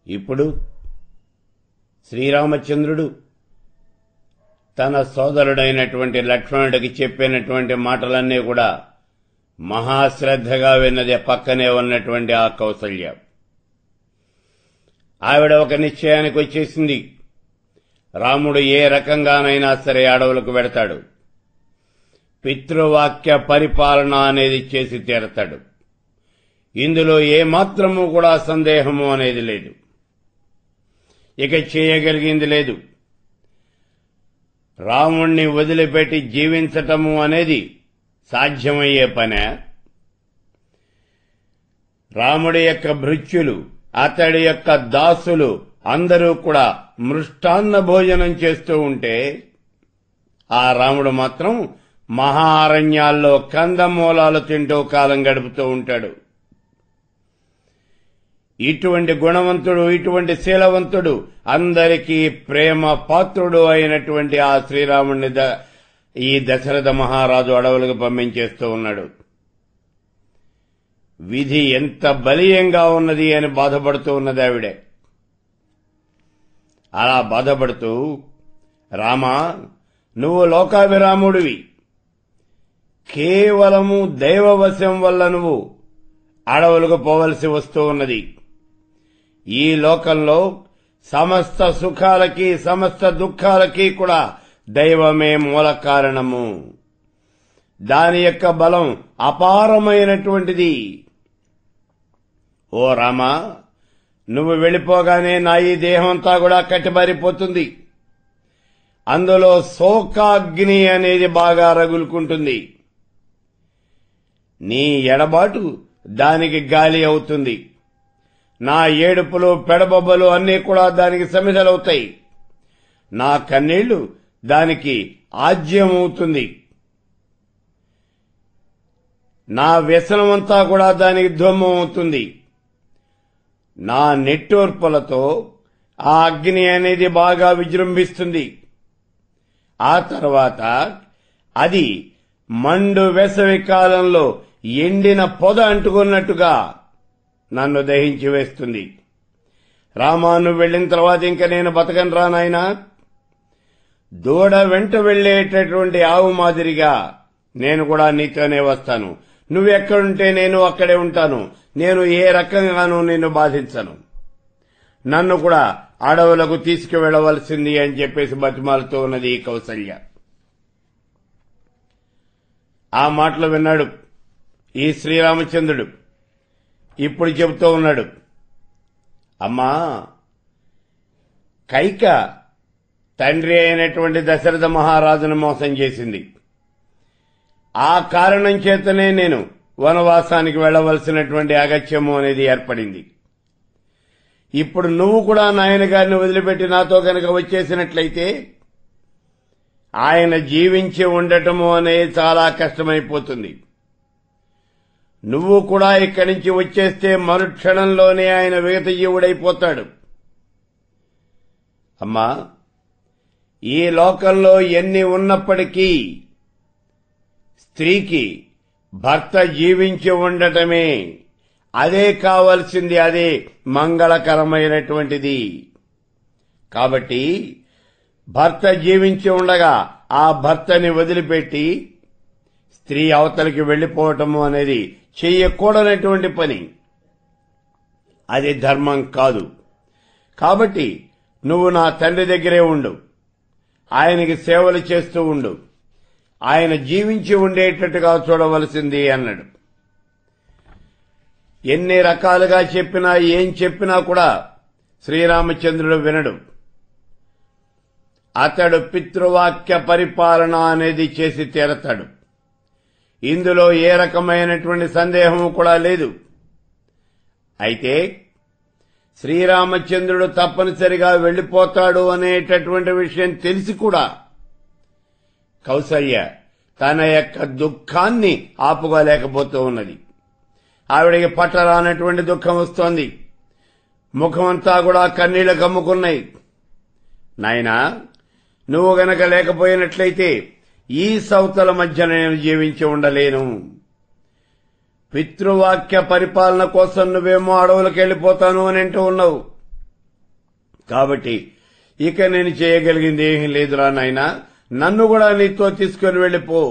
ఇప్పుడు శ్రీరామచంద్రుడు తన సోదరుడైనటువంటి లక్ష్మణుడికి చెప్పినటువంటి మాటలన్నీ కూడా మహాశ్రద్ధగా విన్నది పక్కనే ఉన్నటువంటి ఆ కౌసల్య ఆవిడ ఒక నిశ్చయానికి వచ్చేసింది రాముడు ఏ రకంగానైనా సరే అడవులకు వెడతాడు పితృవాక్య పరిపాలన అనేది చేసి తీరతాడు ఇందులో ఏమాత్రము కూడా సందేహము అనేది లేదు ఇక చేయగలిగింది లేదు రాముణ్ణి వదిలిపెట్టి జీవించటము అనేది సాధ్యమయ్యే పనే రాముడి యొక్క భృత్యులు అతడి యొక్క దాసులు అందరూ కూడా మృష్టాన్న భోజనం చేస్తూ ఉంటే ఆ రాముడు మాత్రం మహారణ్యాల్లో కందమూలాలు తింటూ కాలం గడుపుతూ ఉంటాడు ఇటువంటి గుణవంతుడు ఇటువంటి శీలవంతుడు అందరికీ ప్రేమ పాత్రుడు అయినటువంటి ఆ శ్రీరాముణ్ణి ద- ఈ దశరథ మహారాజు అడవులకు పంపించేస్తూ ఉన్నాడు విధి ఎంత బలీయంగా ఉన్నది అని బాధపడుతూ ఉన్నది ఆవిడే అలా బాధపడుతూ రామా నువ్వు లోకాభిరాముడివి కేవలము దైవవశం వల్ల నువ్వు అడవులకు పోవలసి వస్తూ ఉన్నది ఈ లోకంలో సమస్త సుఖాలకి సమస్త దుఃఖాలకి కూడా దైవమే మూల కారణము దాని యొక్క బలం అపారమైనటువంటిది ఓ రామా నువ్వు వెళ్ళిపోగానే నా ఈ దేహంతా కూడా కట్టిబారిపోతుంది అందులో శోకాగ్ని అనేది బాగా రగులుకుంటుంది నీ ఎడబాటు దానికి గాలి అవుతుంది నా ఏడుపులు పెడబొబ్బలు అన్నీ కూడా దానికి సమిధలవుతాయి నా కన్నీళ్లు దానికి ఆజ్యం అవుతుంది నా వ్యసనమంతా కూడా దానికి ధ్వమం అవుతుంది నా నెట్టోర్పులతో ఆ అగ్ని అనేది బాగా విజృంభిస్తుంది ఆ తర్వాత అది మండు వేసవి కాలంలో ఎండిన పొద అంటుకున్నట్టుగా నన్ను దహించి వేస్తుంది రామా నువ్వు వెళ్ళిన తర్వాత ఇంకా నేను బతకను రా నాయనా దూడ వెంట వెళ్లేటటువంటి ఆవు మాదిరిగా నేను కూడా నీతోనే వస్తాను నువ్వెక్కడుంటే నేను అక్కడే ఉంటాను నేను ఏ రకంగానూ నిన్ను బాధించను నన్ను కూడా అడవులకు తీసుకువెళ్లవలసింది అని చెప్పేసి బతిమాలుతూ ఉన్నది ఈ కౌసల్య ఆ మాటలు విన్నాడు ఈ శ్రీరామచంద్రుడు ఇప్పుడు చెబుతూ ఉన్నాడు అమ్మా కైక తండ్రి అయినటువంటి దశరథ మహారాజును మోసం చేసింది ఆ కారణం చేతనే నేను వనవాసానికి వెళ్లవలసినటువంటి అగత్యము అనేది ఏర్పడింది ఇప్పుడు నువ్వు కూడా నాయన గారిని వదిలిపెట్టి నాతో కనుక వచ్చేసినట్లయితే ఆయన జీవించి ఉండటము అనేది చాలా కష్టమైపోతుంది నువ్వు కూడా ఇక్కడి నుంచి వచ్చేస్తే మరుక్షణంలోనే ఆయన విగతజీవుడైపోతాడు అమ్మా ఈ లోకంలో ఎన్ని ఉన్నప్పటికీ స్త్రీకి భర్త జీవించి ఉండటమే అదే కావలసింది అదే మంగళకరమైనటువంటిది కాబట్టి భర్త జీవించి ఉండగా ఆ భర్తని వదిలిపెట్టి స్త్రీ అవతలికి వెళ్లిపోవటము అనేది చెయ్యకూడనటువంటి పని అది ధర్మం కాదు కాబట్టి నువ్వు నా తండ్రి దగ్గరే ఉండు ఆయనకి సేవలు చేస్తూ ఉండు ఆయన జీవించి ఉండేటట్టుగా చూడవలసింది అన్నాడు ఎన్ని రకాలుగా చెప్పినా ఏం చెప్పినా కూడా శ్రీరామచంద్రుడు వినడు అతడు పితృవాక్య పరిపాలన అనేది చేసి తీరతాడు ఇందులో ఏ రకమైనటువంటి సందేహం కూడా లేదు అయితే శ్రీరామచంద్రుడు తప్పనిసరిగా వెళ్లిపోతాడు అనేటటువంటి విషయం తెలిసి కూడా కౌసల్య తన యొక్క దుఃఖాన్ని ఆపుకోలేకపోతూ ఉన్నది ఆవిడకి పట్టరానటువంటి దుఃఖం వస్తోంది ముఖమంతా కూడా కన్నీళ్లు కమ్ముకున్నాయి నాయనా నువ్వు గనక లేకపోయినట్లయితే ఈ సౌతల మధ్య నేను జీవించి ఉండలేను పితృవాక్య పరిపాలన కోసం నువ్వేమో అడవులకు వెళ్ళిపోతాను అని అంటూ ఉన్నావు కాబట్టి ఇక నేను చేయగలిగింది ఏమీ లేదురా నాయనా నన్ను కూడా నీతో తీసుకుని వెళ్ళిపో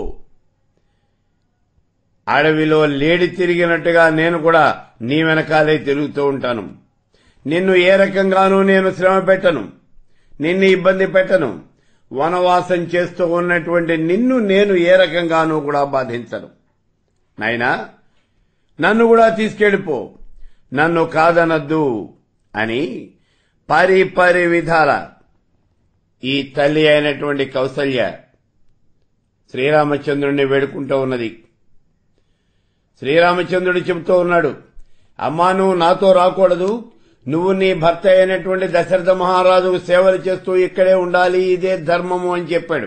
అడవిలో లేడి తిరిగినట్టుగా నేను కూడా నీ వెనకాలే తిరుగుతూ ఉంటాను నిన్ను ఏ రకంగానూ నేను శ్రమ పెట్టను నిన్ను ఇబ్బంది పెట్టను వనవాసం చేస్తూ ఉన్నటువంటి నిన్ను నేను ఏ రకంగానూ కూడా బాధించను నాయనా నన్ను కూడా తీసుకెళ్ళిపో నన్ను కాదనద్దు అని పరి పరి విధాల ఈ తల్లి అయినటువంటి కౌసల్య శ్రీరామచంద్రుణ్ణి వేడుకుంటూ ఉన్నది శ్రీరామచంద్రుడు చెబుతూ ఉన్నాడు అమ్మా నువ్వు నాతో రాకూడదు నువ్వు నీ భర్త అయినటువంటి దశరథ మహారాజుకు సేవలు చేస్తూ ఇక్కడే ఉండాలి ఇదే ధర్మము అని చెప్పాడు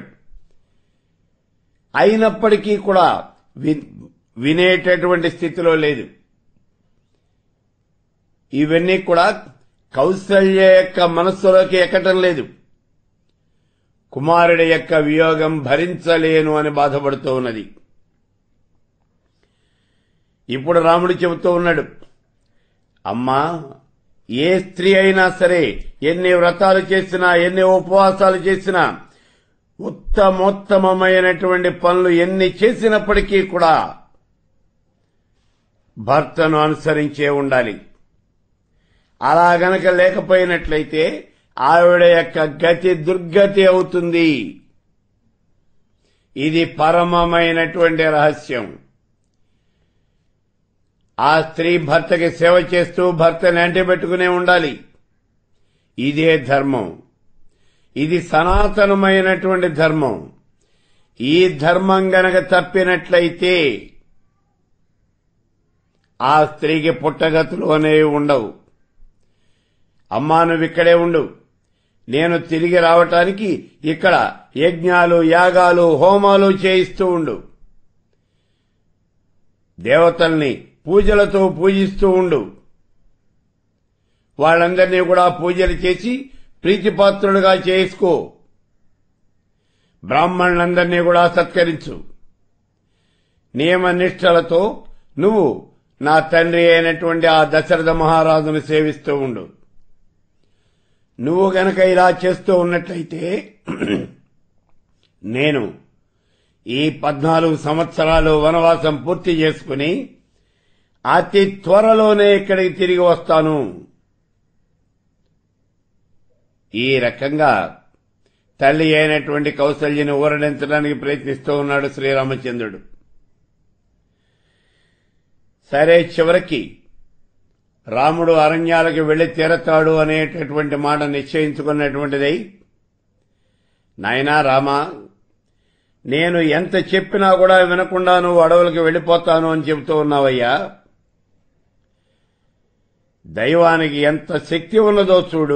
అయినప్పటికీ కూడా వి- వినేటటువంటి స్థితిలో లేదు ఇవన్నీ కూడా కౌసల్య యొక్క మనస్సులోకి ఎక్కటం లేదు కుమారుడి యొక్క వియోగం భరించలేను అని బాధపడుతూ ఉన్నది ఇప్పుడు రాముడు చెబుతూ ఉన్నాడు అమ్మా ఏ స్త్రీ అయినా సరే ఎన్ని వ్రతాలు చేసినా ఎన్ని ఉపవాసాలు చేసినా ఉత్తమోత్తమమైనటువంటి పనులు ఎన్ని చేసినప్పటికీ కూడా భర్తను అనుసరించే ఉండాలి అలా గనక లేకపోయినట్లయితే ఆవిడ యొక్క గతి దుర్గతి అవుతుంది ఇది పరమమైనటువంటి రహస్యం ఆ స్త్రీ భర్తకి సేవ చేస్తూ భర్తని అంటిపెట్టుకునే ఉండాలి ఇదే ధర్మం ఇది సనాతనమైనటువంటి ధర్మం ఈ ధర్మం గనక తప్పినట్లయితే ఆ స్త్రీకి పుట్టగతులు అనేవి ఉండవు అమ్మా నువ్వు ఇక్కడే ఉండు నేను తిరిగి రావటానికి ఇక్కడ యజ్ఞాలు యాగాలు హోమాలు చేయిస్తూ ఉండు దేవతల్ని పూజలతో పూజిస్తూ ఉండు వాళ్ళందరినీ కూడా పూజలు చేసి ప్రీతిపాత్రులుగా చేసుకో బ్రాహ్మణులందరినీ కూడా సత్కరించు నియమ నిష్ఠలతో నువ్వు నా తండ్రి అయినటువంటి ఆ దశరథ మహారాజును సేవిస్తూ ఉండు నువ్వు గనక ఇలా చేస్తూ ఉన్నట్లయితే నేను ఈ పద్నాలుగు సంవత్సరాలు వనవాసం పూర్తి చేసుకుని అతి త్వరలోనే ఇక్కడికి తిరిగి వస్తాను ఈ రకంగా తల్లి అయినటువంటి కౌసల్యని ఊరడించడానికి ప్రయత్నిస్తూ ఉన్నాడు శ్రీరామచంద్రుడు సరే చివరికి రాముడు అరణ్యాలకు వెళ్లి తీరతాడు అనేటటువంటి మాట నిశ్చయించుకున్నటువంటిదై నాయనా రామా నేను ఎంత చెప్పినా కూడా వినకుండా నువ్వు అడవులకు వెళ్ళిపోతాను అని చెబుతూ ఉన్నావయ్యా దైవానికి ఎంత శక్తి ఉన్నదో చూడు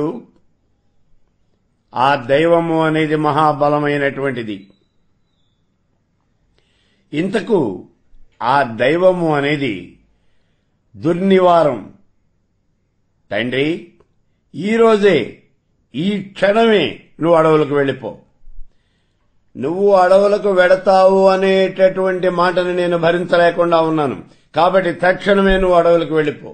ఆ దైవము అనేది మహాబలమైనటువంటిది ఇంతకు ఆ దైవము అనేది దుర్నివారం తండ్రి ఈరోజే ఈ క్షణమే నువ్వు అడవులకు వెళ్ళిపో నువ్వు అడవులకు వెడతావు అనేటటువంటి మాటను నేను భరించలేకుండా ఉన్నాను కాబట్టి తక్షణమే నువ్వు అడవులకు వెళ్ళిపో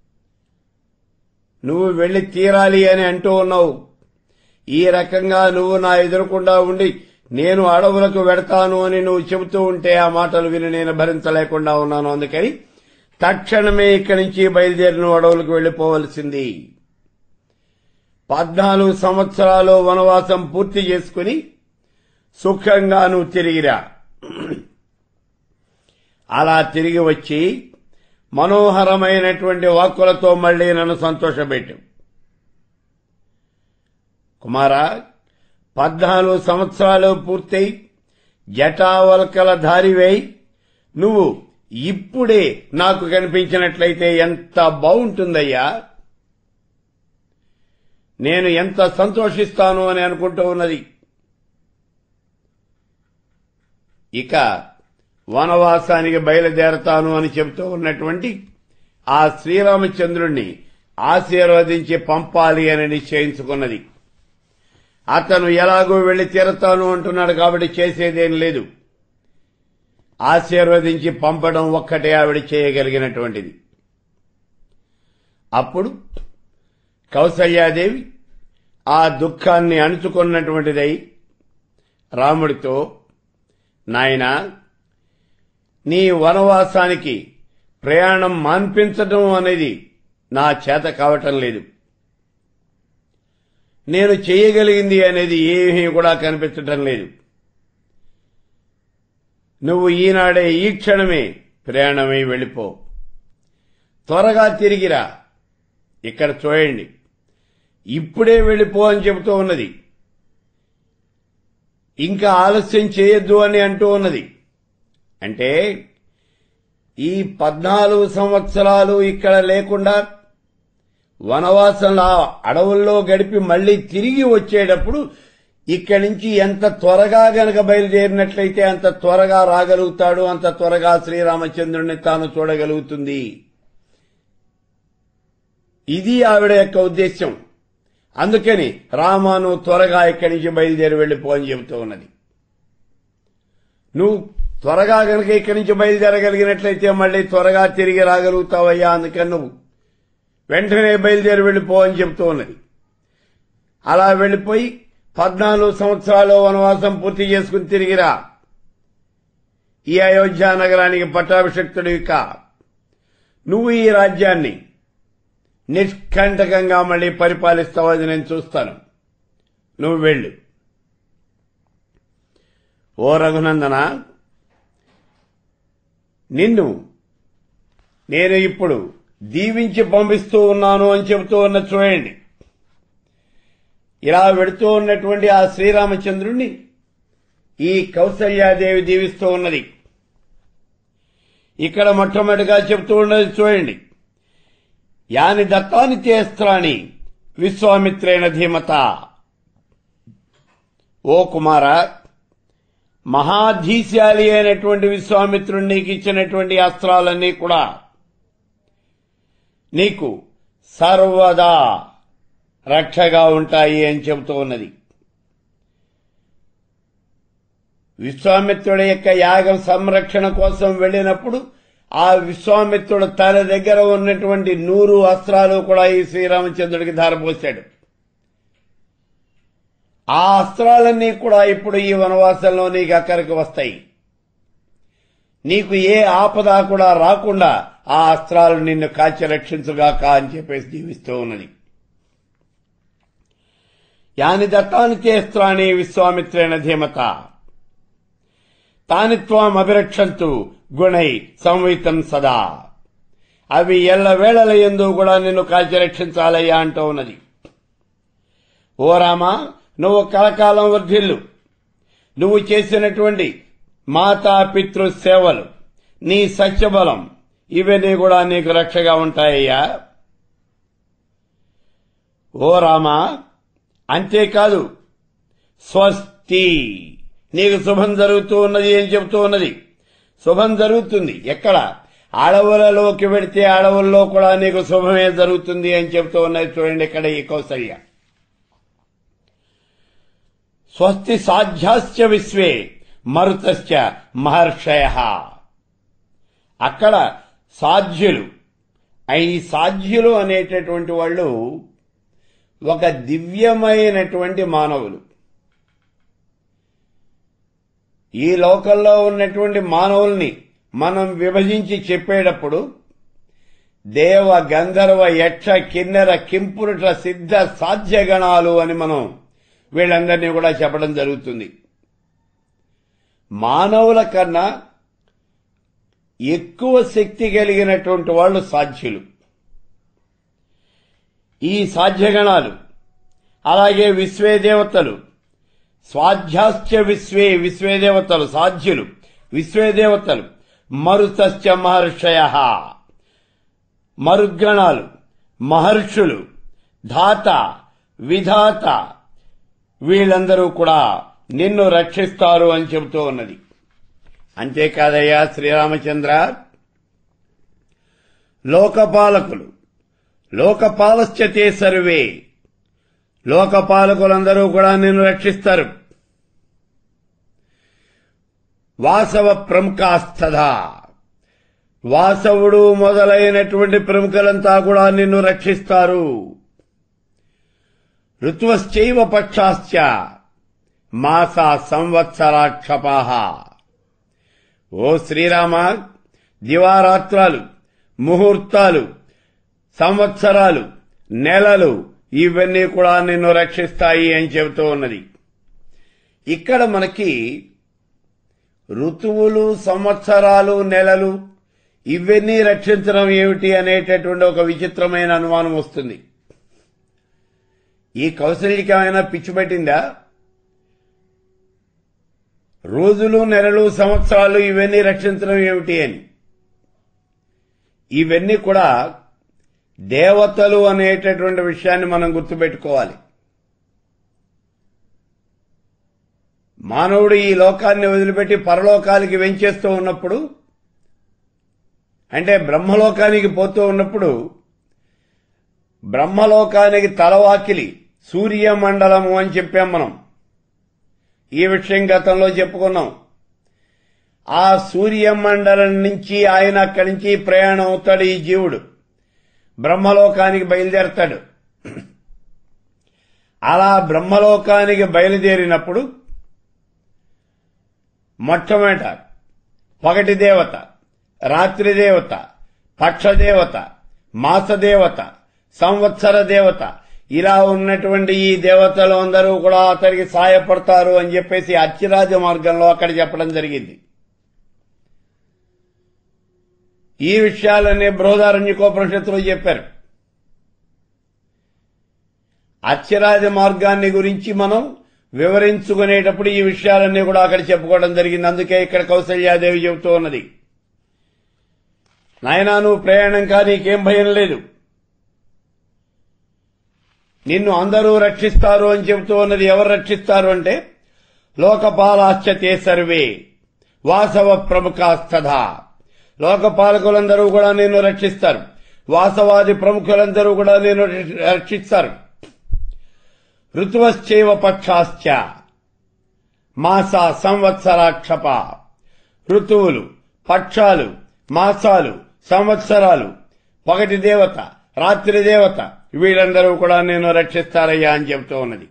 నువ్వు వెళ్లి తీరాలి అని అంటూ ఉన్నావు ఈ రకంగా నువ్వు నా ఎదురకుండా ఉండి నేను అడవులకు వెడతాను అని నువ్వు చెబుతూ ఉంటే ఆ మాటలు విని నేను భరించలేకుండా ఉన్నాను అందుకని తక్షణమే ఇక్కడి నుంచి బయలుదేరి నువ్వు అడవులకు వెళ్లిపోవలసింది పద్నాలుగు సంవత్సరాలు వనవాసం పూర్తి చేసుకుని సుఖంగా నువ్వు తిరిగిరా అలా తిరిగి వచ్చి మనోహరమైనటువంటి వాక్కులతో మళ్లీ నన్ను సంతోషపెట్టు కుమారా పద్నాలుగు సంవత్సరాలు పూర్తయి జటావల్కల దారివై నువ్వు ఇప్పుడే నాకు కనిపించినట్లయితే ఎంత బాగుంటుందయ్యా నేను ఎంత సంతోషిస్తాను అని అనుకుంటూ ఉన్నది ఇక వనవాసానికి బయలుదేరతాను అని చెబుతూ ఉన్నటువంటి ఆ శ్రీరామచంద్రుణ్ణి ఆశీర్వదించి పంపాలి అని నిశ్చయించుకున్నది అతను ఎలాగో వెళ్లి తీరతాను అంటున్నాడు కాబట్టి చేసేదేం లేదు ఆశీర్వదించి పంపడం ఒక్కటే ఆవిడ చేయగలిగినటువంటిది అప్పుడు కౌసల్యాదేవి ఆ దుఃఖాన్ని అణుచుకున్నటువంటిదై రాముడితో నాయనా నీ వనవాసానికి ప్రయాణం మాన్పించడం అనేది నా చేత కావటం లేదు నేను చేయగలిగింది అనేది ఏమీ కూడా కనిపించటం లేదు నువ్వు ఈనాడే ఈ క్షణమే ప్రయాణమై వెళ్ళిపో త్వరగా తిరిగిరా ఇక్కడ చూడండి ఇప్పుడే వెళ్ళిపో అని చెబుతూ ఉన్నది ఇంకా ఆలస్యం చేయొద్దు అని అంటూ ఉన్నది అంటే ఈ పద్నాలుగు సంవత్సరాలు ఇక్కడ లేకుండా వనవాసంలో అడవుల్లో గడిపి మళ్లీ తిరిగి వచ్చేటప్పుడు ఇక్కడి నుంచి ఎంత త్వరగా గనక బయలుదేరినట్లయితే అంత త్వరగా రాగలుగుతాడు అంత త్వరగా శ్రీరామచంద్రుడిని తాను చూడగలుగుతుంది ఇది ఆవిడ యొక్క ఉద్దేశం అందుకని రామాను త్వరగా ఇక్కడి నుంచి బయలుదేరి వెళ్ళిపో అని చెబుతూ ఉన్నది నువ్వు త్వరగా గనక ఇక్కడి నుంచి బయలుదేరగలిగినట్లయితే మళ్ళీ త్వరగా తిరిగి రాగలుగుతావయ్యా అందుకని నువ్వు వెంటనే బయలుదేరి వెళ్ళిపో అని చెబుతూ ఉన్నది అలా వెళ్ళిపోయి పద్నాలుగు సంవత్సరాలు వనవాసం పూర్తి చేసుకుని తిరిగిరా ఈ అయోధ్య నగరానికి పట్టాభిషక్తుడివి కా నువ్వు ఈ రాజ్యాన్ని నిష్కంటకంగా మళ్ళీ పరిపాలిస్తావని నేను చూస్తాను నువ్వు వెళ్ళు ఓ రఘునందన నిన్ను నేను ఇప్పుడు దీవించి పంపిస్తూ ఉన్నాను అని చెబుతూ ఉన్న చూడండి ఇలా వెడుతూ ఉన్నటువంటి ఆ శ్రీరామచంద్రుణ్ణి ఈ కౌసల్యాదేవి దీవిస్తూ ఉన్నది ఇక్కడ మొట్టమొదటిగా చెబుతూ ఉన్నది చూడండి యాని దత్తాని చేస్త్రాణి విశ్వామిత్రేణ ధీమత ఓ కుమార మహాధీశాలి అయినటువంటి విశ్వామిత్రుడు నీకు ఇచ్చినటువంటి అస్త్రాలన్నీ కూడా నీకు సర్వదా రక్షగా ఉంటాయి అని చెబుతూ ఉన్నది విశ్వామిత్రుడి యొక్క యాగం సంరక్షణ కోసం వెళ్ళినప్పుడు ఆ విశ్వామిత్రుడు తన దగ్గర ఉన్నటువంటి నూరు అస్త్రాలు కూడా ఈ శ్రీరామచంద్రుడికి ధారపోశాడు ఆ అస్త్రాలన్నీ కూడా ఇప్పుడు ఈ వనవాసంలో నీకు అక్కడికి వస్తాయి నీకు ఏ ఆపద కూడా రాకుండా ఆ అస్త్రాలు నిన్ను కాచి రక్షించుగాక అని చెప్పేసి జీవిస్తూ ఉన్నది యాని దత్తాని చేస్త్రాణి విశ్వామిత్రేణ ధీమత తాని త్వం అభిరక్షంతు గుణై సంవితం సదా అవి ఎల్లవేళల ఎందు కూడా నిన్ను కాచి రక్షించాలయ్యా అంటూ ఉన్నది ఓ రామా నువ్వు కలకాలం వర్ధిల్లు నువ్వు చేసినటువంటి మాతా పితృ సేవలు నీ సత్యబలం ఇవన్నీ కూడా నీకు రక్షగా ఉంటాయ్యా ఓ రామా అంతేకాదు స్వస్తి నీకు శుభం జరుగుతూ ఉన్నది అని చెబుతూ ఉన్నది శుభం జరుగుతుంది ఎక్కడ అడవులలోకి వెడితే అడవుల్లో కూడా నీకు శుభమే జరుగుతుంది అని చెబుతూ ఉన్నది చూడండి ఇక్కడ ఈ కౌసల్య స్వస్తి సాధ్యాశ్చ విశ్వే మరుతశ్చ మహర్షయ అక్కడ సాధ్యులు ఈ సాధ్యులు అనేటటువంటి వాళ్ళు ఒక దివ్యమైనటువంటి మానవులు ఈ లోకంలో ఉన్నటువంటి మానవుల్ని మనం విభజించి చెప్పేటప్పుడు దేవ గంధర్వ యక్ష కిన్నెర కింపురుట సిద్ధ సాధ్యగణాలు అని మనం వీళ్ళందరినీ కూడా చెప్పడం జరుగుతుంది మానవుల కన్నా ఎక్కువ శక్తి కలిగినటువంటి వాళ్ళు సాధ్యులు ఈ సాధ్యగణాలు అలాగే విశ్వే దేవతలు స్వాధ్యాశ్చ విశ్వే విశ్వే దేవతలు సాధ్యులు విశ్వే దేవతలు మరుతశ్చ మహర్షయ మరుగణాలు మహర్షులు ధాత విధాత వీళ్ళందరూ కూడా నిన్ను రక్షిస్తారు అని చెబుతూ ఉన్నది అంతేకాదయ్యా శ్రీరామచంద్ర లోకపాలకులు లోకపాలశ్చతే సర్వే లోకపాలకులందరూ కూడా నిన్ను రక్షిస్తారు వాసవ ప్రముఖాస్థదా వాసవుడు మొదలైనటువంటి ప్రముఖులంతా కూడా నిన్ను రక్షిస్తారు ఋత్వశ్చైవ పక్షాశ్చ మాసా సంవత్సరాక్షపాహ ఓ శ్రీరామ దివారాత్రాలు ముహూర్తాలు సంవత్సరాలు నెలలు ఇవన్నీ కూడా నిన్ను రక్షిస్తాయి అని చెబుతూ ఉన్నది ఇక్కడ మనకి ఋతువులు సంవత్సరాలు నెలలు ఇవన్నీ రక్షించడం ఏమిటి అనేటటువంటి ఒక విచిత్రమైన అనుమానం వస్తుంది ఈ కౌశల్యకి ఏమైనా పిచ్చి పెట్టిందా రోజులు నెలలు సంవత్సరాలు ఇవన్నీ రక్షించడం ఏమిటి అని ఇవన్నీ కూడా దేవతలు అనేటటువంటి విషయాన్ని మనం గుర్తుపెట్టుకోవాలి మానవుడు ఈ లోకాన్ని వదిలిపెట్టి పరలోకానికి వెంచేస్తూ ఉన్నప్పుడు అంటే బ్రహ్మలోకానికి పోతూ ఉన్నప్పుడు బ్రహ్మలోకానికి తలవాకిలి సూర్యమండలము అని చెప్పాం మనం ఈ విషయం గతంలో చెప్పుకున్నాం ఆ సూర్యమండలం నుంచి ఆయన అక్కడి నుంచి ప్రయాణం అవుతాడు ఈ జీవుడు బ్రహ్మలోకానికి బయలుదేరతాడు అలా బ్రహ్మలోకానికి బయలుదేరినప్పుడు మొట్టమొదట పగటి దేవత రాత్రి దేవత పక్షదేవత మాసదేవత సంవత్సర దేవత ఇలా ఉన్నటువంటి ఈ దేవతలు అందరూ కూడా అతనికి సాయపడతారు అని చెప్పేసి అచ్చిరాజ మార్గంలో అక్కడ చెప్పడం జరిగింది ఈ విషయాలన్నీ బృహదారణ్యకోపనిషత్తులో చెప్పారు అచ్చిరాజ మార్గాన్ని గురించి మనం వివరించుకునేటప్పుడు ఈ విషయాలన్నీ కూడా అక్కడ చెప్పుకోవడం జరిగింది అందుకే ఇక్కడ కౌసల్యాదేవి చెబుతూ ఉన్నది నాయనా నువ్వు ప్రయాణం కానీ నీకేం భయం లేదు నిన్ను అందరూ రక్షిస్తారు అని చెబుతూ ఉన్నది ఎవరు రక్షిస్తారు అంటే లోకపాలాశ్చతే సర్వే వాసవ ప్రముఖాస్తథా లోకపాలకులందరూ కూడా నిన్ను రక్షిస్తారు వాసవాది ప్రముఖులందరూ కూడా నిన్ను రక్షిస్తారు ఋతువశ్చైవ పక్షాశ్చ మాస సంవత్సరాక్షప ఋతువులు పక్షాలు మాసాలు సంవత్సరాలు పగటి దేవత రాత్రి దేవత వీళ్ళందరూ కూడా నేను రక్షిస్తారయ్యా అని చెబుతూ ఉన్నది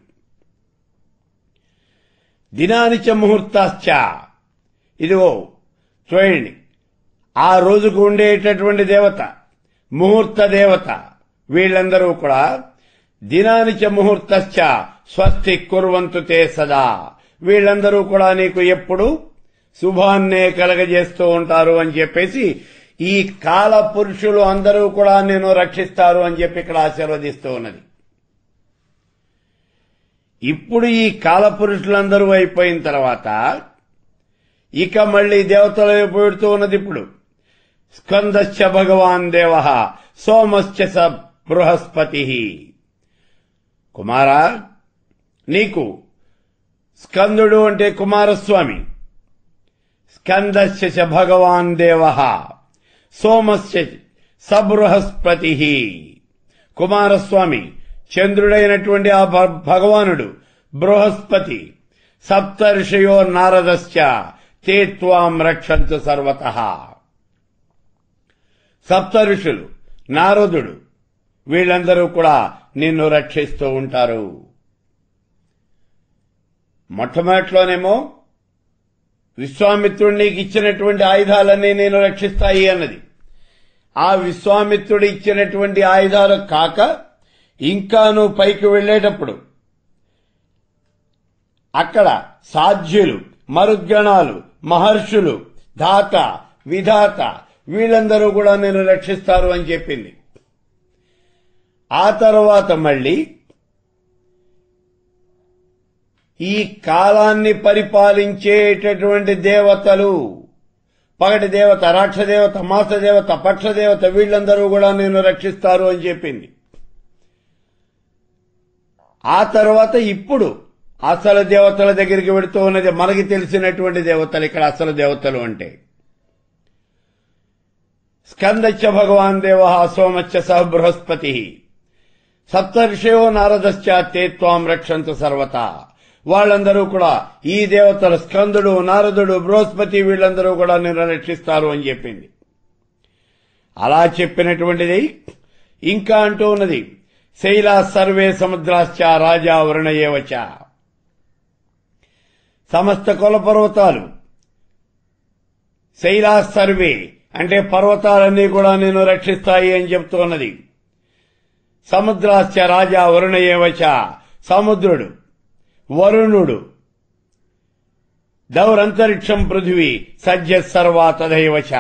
దినానిచ ముహూర్తాశ్చ ఇదిగో చూడండి ఆ రోజుకు ఉండేటటువంటి దేవత ముహూర్త దేవత వీళ్ళందరూ కూడా దినానిచ ముహూర్తశ్చ స్వస్తి కుర్వంతు తే సదా వీళ్ళందరూ కూడా నీకు ఎప్పుడు శుభాన్నే కలగజేస్తూ ఉంటారు అని చెప్పేసి ఈ కాల పురుషులు అందరూ కూడా నేను రక్షిస్తారు అని చెప్పి ఇక్కడ ఆశీర్వదిస్తూ ఉన్నది ఇప్పుడు ఈ కాల పురుషులందరూ అయిపోయిన తర్వాత ఇక మళ్ళీ దేవతల వైపు పెడుతూ ఉన్నది ఇప్పుడు స్కందశ్చ భగవాన్ దేవ సోమశ్చ స బృహస్పతి కుమారా నీకు స్కందుడు అంటే కుమారస్వామి స్కందశ్చ చ భగవాన్ దేవ సోమశ్చ సబృహస్పతి కుమారస్వామి చంద్రుడైనటువంటి ఆ భ- భగవానుడు బృహస్పతి సప్తర్షయో నారదశ్చ తే త్వాం రక్షంతు సర్వత సప్త ఋషులు నారదుడు వీళ్ళందరూ కూడా నిన్ను రక్షిస్తూ ఉంటారు మొట్టమొదటిలోనేమో విశ్వామిత్రుడు నీకు ఇచ్చినటువంటి ఆయుధాలన్నీ నేను రక్షిస్తాయి అన్నది ఆ విశ్వామిత్రుడు ఇచ్చినటువంటి ఆయుధాలు కాక ఇంకా నువ్వు పైకి వెళ్ళేటప్పుడు అక్కడ సాధ్యులు మరుద్గణాలు మహర్షులు ధాత విధాత వీళ్ళందరూ కూడా నేను రక్షిస్తారు అని చెప్పింది ఆ తర్వాత మళ్ళీ ఈ కాలాన్ని పరిపాలించేటటువంటి దేవతలు పగటి దేవత రాక్షదేవత మాసదేవత పక్షదేవత వీళ్ళందరూ కూడా నేను రక్షిస్తారు అని చెప్పింది ఆ తర్వాత ఇప్పుడు అసలు దేవతల దగ్గరికి వెడుతూ ఉన్నది మనకి తెలిసినటువంటి దేవతలు ఇక్కడ అసలు దేవతలు అంటే స్కందచ్చ భగవాన్ దేవ సోమచ్చ సహ బృహస్పతి సప్తర్షయో నారదశ్చ తే త్వాం రక్షంతు సర్వతా వాళ్ళందరూ కూడా ఈ దేవతలు స్కందుడు నారదుడు బృహస్పతి వీళ్ళందరూ కూడా నిన్ను రక్షిస్తారు అని చెప్పింది అలా చెప్పినటువంటిది ఇంకా అంటూ ఉన్నది శైలా సర్వే సముద్రాశ్చ రాజా వరుణయేవచ సమస్త కుల పర్వతాలు శైలా సర్వే అంటే పర్వతాలన్నీ కూడా నేను రక్షిస్తాయి అని చెప్తున్నది సముద్రాశ్చ రాజా వరుణయేవచ సముద్రుడు వరుణుడు దౌరంతరిక్షం పృథివీ సజ్జ సర్వా తదైవచ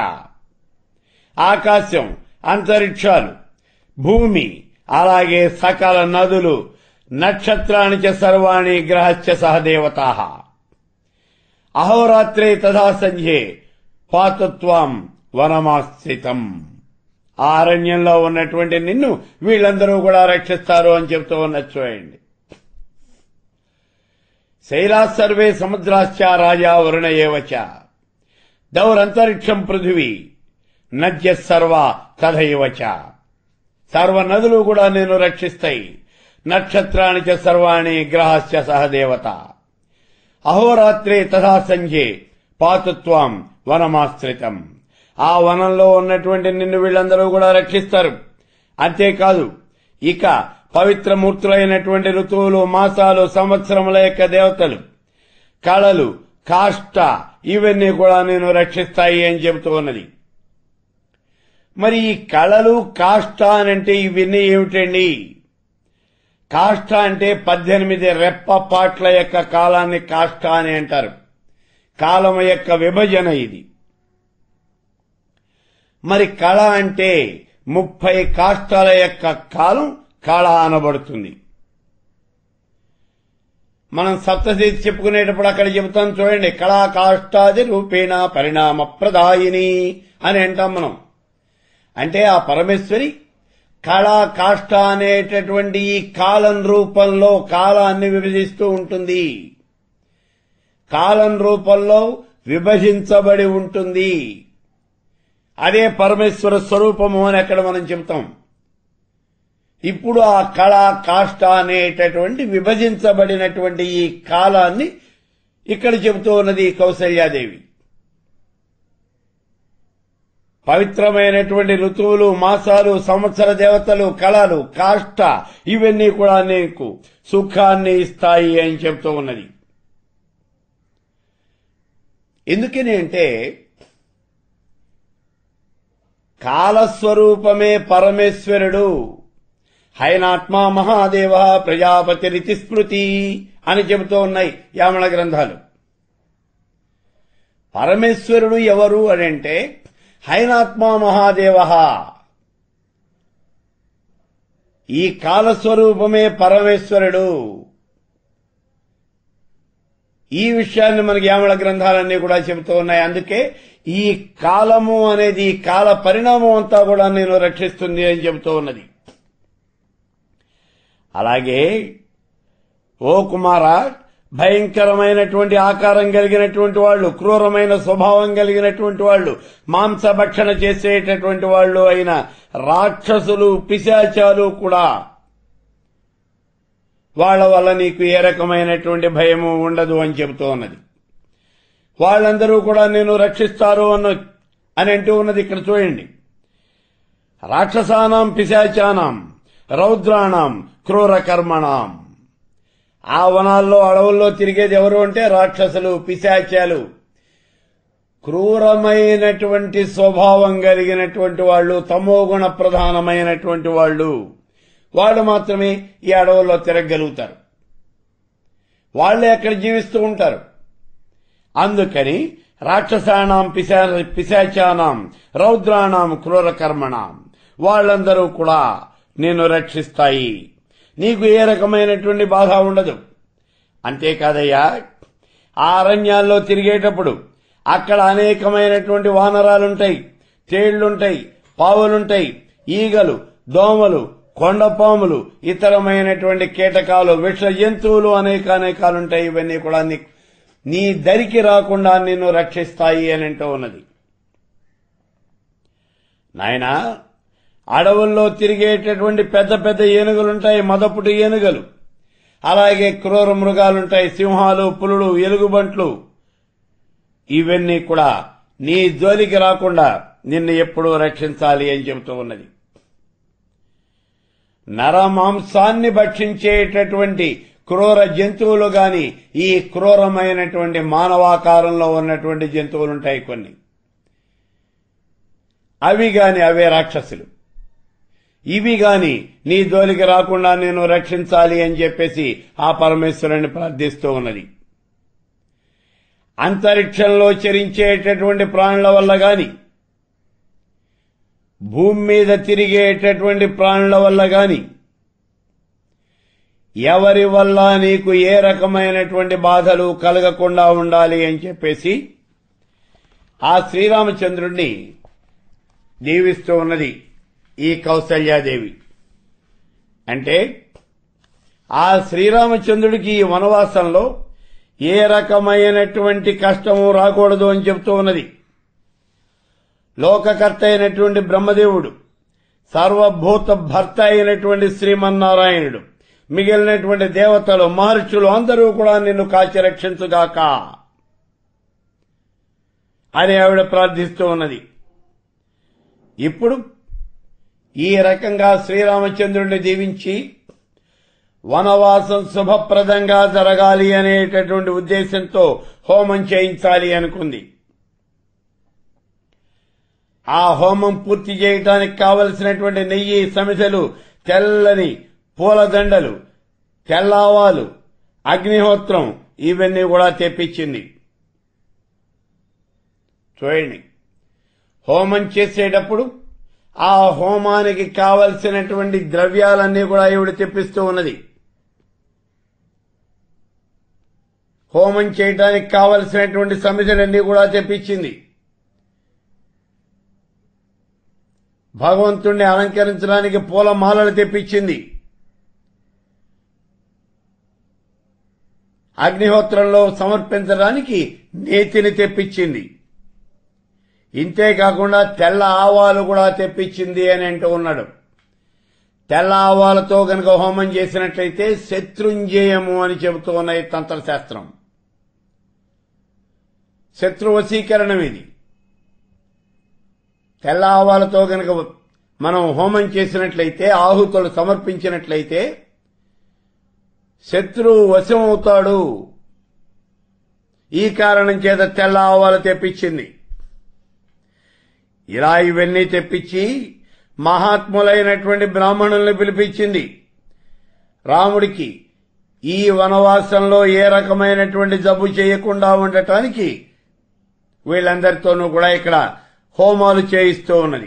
ఆకాశం అంతరిక్షాలు భూమి అలాగే సకల నదులు నక్షత్రాణి చ సర్వాణి గ్రహశ్చ సహదేవతా అహోరాత్రే తథా సంధ్యే పాతత్వం వనమాస్థితం ఆ అరణ్యంలో ఉన్నటువంటి నిన్ను వీళ్ళందరూ కూడా రక్షిస్తారు అని చెప్తూ ఉన్నది చూడండి శైలా సర్వే సముద్రాశ్చ రాజా వరుణ ఏవచ దౌరంతరిక్షం పృథివీ నద్య సర్వ తథైవచ సర్వ నదులు కూడా నేను రక్షిస్తాయి నక్షత్రాణి చ సర్వాణి గ్రహశ్చ సహదేవత అహోరాత్రే తథా సంధ్యే పాతుత్వం వనమాశ్రితం ఆ వనంలో ఉన్నటువంటి నిన్ను వీళ్ళందరూ కూడా రక్షిస్తారు అంతేకాదు ఇక పవిత్ర మూర్తులైనటువంటి ఋతువులు మాసాలు సంవత్సరముల యొక్క దేవతలు కళలు కాష్ట ఇవన్నీ కూడా నేను రక్షిస్తాయి అని చెబుతూ ఉన్నది మరి ఈ కళలు కాష్ట అనంటే ఇవన్నీ ఏమిటండి కాష్ట అంటే పద్దెనిమిది రెప్పపాట్ల యొక్క కాలాన్ని కాష్ట అని అంటారు కాలం యొక్క విభజన ఇది మరి కళ అంటే ముప్పై కాష్టాల యొక్క కాలం కళ అనబడుతుంది మనం సప్తశతి చెప్పుకునేటప్పుడు అక్కడ చెబుతాం చూడండి కళా కాష్టాది రూపేణ పరిణామ ప్రదాయిని అని అంటాం మనం అంటే ఆ పరమేశ్వరి కళా కాష్ట అనేటటువంటి ఈ కాలం రూపంలో కాలాన్ని విభజిస్తూ ఉంటుంది కాలం రూపంలో విభజించబడి ఉంటుంది అదే పరమేశ్వర స్వరూపము అని అక్కడ మనం చెబుతాం ఇప్పుడు ఆ కళా కాష్ట అనేటటువంటి విభజించబడినటువంటి ఈ కాలాన్ని ఇక్కడ చెబుతూ ఉన్నది కౌసల్యాదేవి పవిత్రమైనటువంటి ఋతువులు మాసాలు సంవత్సర దేవతలు కళలు కాష్ట ఇవన్నీ కూడా నీకు సుఖాన్ని ఇస్తాయి అని చెప్తూ ఉన్నది ఎందుకని అంటే కాలస్వరూపమే పరమేశ్వరుడు హైనాత్మా మహాదేవ ప్రజాపతి స్మృతి అని చెబుతూ ఉన్నాయి యామణ గ్రంథాలు పరమేశ్వరుడు ఎవరు అని అంటే హైనాత్మా మహాదేవ ఈ కాలస్వరూపమే పరమేశ్వరుడు ఈ విషయాన్ని మనకి యామల గ్రంథాలన్నీ కూడా చెబుతూ ఉన్నాయి అందుకే ఈ కాలము అనేది ఈ కాల పరిణామం అంతా కూడా నేను రక్షిస్తుంది అని చెబుతూ ఉన్నది అలాగే ఓ కుమార భయంకరమైనటువంటి ఆకారం కలిగినటువంటి వాళ్ళు క్రూరమైన స్వభావం కలిగినటువంటి వాళ్ళు మాంసభక్షణ చేసేటటువంటి వాళ్ళు అయిన రాక్షసులు పిశాచాలు కూడా వాళ్ళ వల్ల నీకు ఏ రకమైనటువంటి భయము ఉండదు అని చెబుతూ ఉన్నది వాళ్ళందరూ కూడా నేను రక్షిస్తారు అన్న అని అంటూ ఉన్నది ఇక్కడ చూడండి రాక్షసానాం పిశాచానాం రౌద్రాణం క్రూర కర్మణాం ఆ వనాల్లో అడవుల్లో తిరిగేది ఎవరు అంటే రాక్షసులు పిశాచాలు క్రూరమైనటువంటి స్వభావం కలిగినటువంటి వాళ్ళు తమోగుణ ప్రధానమైనటువంటి వాళ్ళు వాళ్ళు మాత్రమే ఈ అడవుల్లో తిరగలుగుతారు వాళ్ళే అక్కడ జీవిస్తూ ఉంటారు అందుకని రాక్షసానాం పిశా పిశాచానాం రౌద్రాణం క్రూర కర్మణాం వాళ్ళందరూ కూడా నేను రక్షిస్తాయి నీకు ఏ రకమైనటువంటి బాధ ఉండదు అంతేకాదయ్యా ఆ అరణ్యాల్లో తిరిగేటప్పుడు అక్కడ అనేకమైనటువంటి వానరాలుంటాయి తేళ్లుంటాయి పావులుంటాయి ఈగలు దోమలు కొండపాములు ఇతరమైనటువంటి కీటకాలు విష జంతువులు అనేక అనేకాలుంటాయి ఇవన్నీ కూడా నీ నీ దరికి రాకుండా నిన్ను రక్షిస్తాయి అని అంటూ ఉన్నది నాయనా అడవుల్లో తిరిగేటటువంటి పెద్ద పెద్ద ఏనుగులుంటాయి మదపుటి ఏనుగలు అలాగే క్రూర మృగాలుంటాయి సింహాలు పులులు ఎలుగుబంట్లు ఇవన్నీ కూడా నీ జోలికి రాకుండా నిన్ను ఎప్పుడూ రక్షించాలి అని చెబుతూ ఉన్నది నరమాంసాన్ని భక్షించేటటువంటి క్రూర జంతువులు గాని ఈ క్రూరమైనటువంటి మానవాకారంలో ఉన్నటువంటి జంతువులు ఉంటాయి కొన్ని అవి గాని అవే రాక్షసులు ఇవి గాని నీ జోలికి రాకుండా నేను రక్షించాలి అని చెప్పేసి ఆ పరమేశ్వరుని ప్రార్థిస్తూ ఉన్నది అంతరిక్షంలో చరించేటటువంటి ప్రాణుల వల్ల గాని భూమి మీద తిరిగేటటువంటి ప్రాణుల వల్ల గాని ఎవరి వల్ల నీకు ఏ రకమైనటువంటి బాధలు కలగకుండా ఉండాలి అని చెప్పేసి ఆ శ్రీరామచంద్రుణ్ణి దీవిస్తూ ఉన్నది ఈ కౌసల్యాదేవి అంటే ఆ శ్రీరామచంద్రుడికి ఈ వనవాసంలో ఏ రకమైనటువంటి కష్టము రాకూడదు అని చెప్తూ ఉన్నది లోకకర్త అయినటువంటి బ్రహ్మదేవుడు సర్వభూత భర్త అయినటువంటి శ్రీమన్నారాయణుడు మిగిలినటువంటి దేవతలు మహర్షులు అందరూ కూడా నిన్ను కాచి రక్షించుగాక అని ఆవిడ ప్రార్థిస్తూ ఉన్నది ఇప్పుడు ఈ రకంగా శ్రీరామచంద్రుడిని దీవించి వనవాసం శుభప్రదంగా జరగాలి అనేటటువంటి ఉద్దేశంతో హోమం చేయించాలి అనుకుంది ఆ హోమం పూర్తి చేయడానికి కావలసినటువంటి నెయ్యి సమిధలు తెల్లని పూలదండలు తెల్లావాలు అగ్నిహోత్రం ఇవన్నీ కూడా తెప్పించింది చూడండి హోమం చేసేటప్పుడు ఆ హోమానికి కావలసినటువంటి ద్రవ్యాలన్నీ కూడా ఈవిడ తెప్పిస్తూ ఉన్నది హోమం చేయడానికి కావలసినటువంటి సమిధులన్నీ కూడా తెప్పించింది భగవంతుణ్ణి అలంకరించడానికి పూల మాలలు తెప్పించింది అగ్నిహోత్రంలో సమర్పించడానికి నేతిని తెప్పించింది ఇంతే కాకుండా తెల్ల ఆవాలు కూడా తెప్పించింది అని అంటూ ఉన్నాడు తెల్ల ఆవాలతో గనక హోమం చేసినట్లయితే శత్రుంజయము అని చెబుతూ ఉన్నాయి తంత్రశాస్త్రం శత్రు వశీకరణం ఇది తెల్ల ఆవాలతో గనక మనం హోమం చేసినట్లయితే ఆహుతులు సమర్పించినట్లయితే శత్రువు వశమవుతాడు ఈ కారణం చేత తెల్ల ఆవాలు తెప్పించింది ఇలా ఇవన్నీ తెప్పించి మహాత్ములైనటువంటి బ్రాహ్మణుల్ని పిలిపించింది రాముడికి ఈ వనవాసంలో ఏ రకమైనటువంటి జబ్బు చేయకుండా ఉండటానికి వీళ్ళందరితోనూ కూడా ఇక్కడ హోమాలు చేయిస్తూ ఉన్నది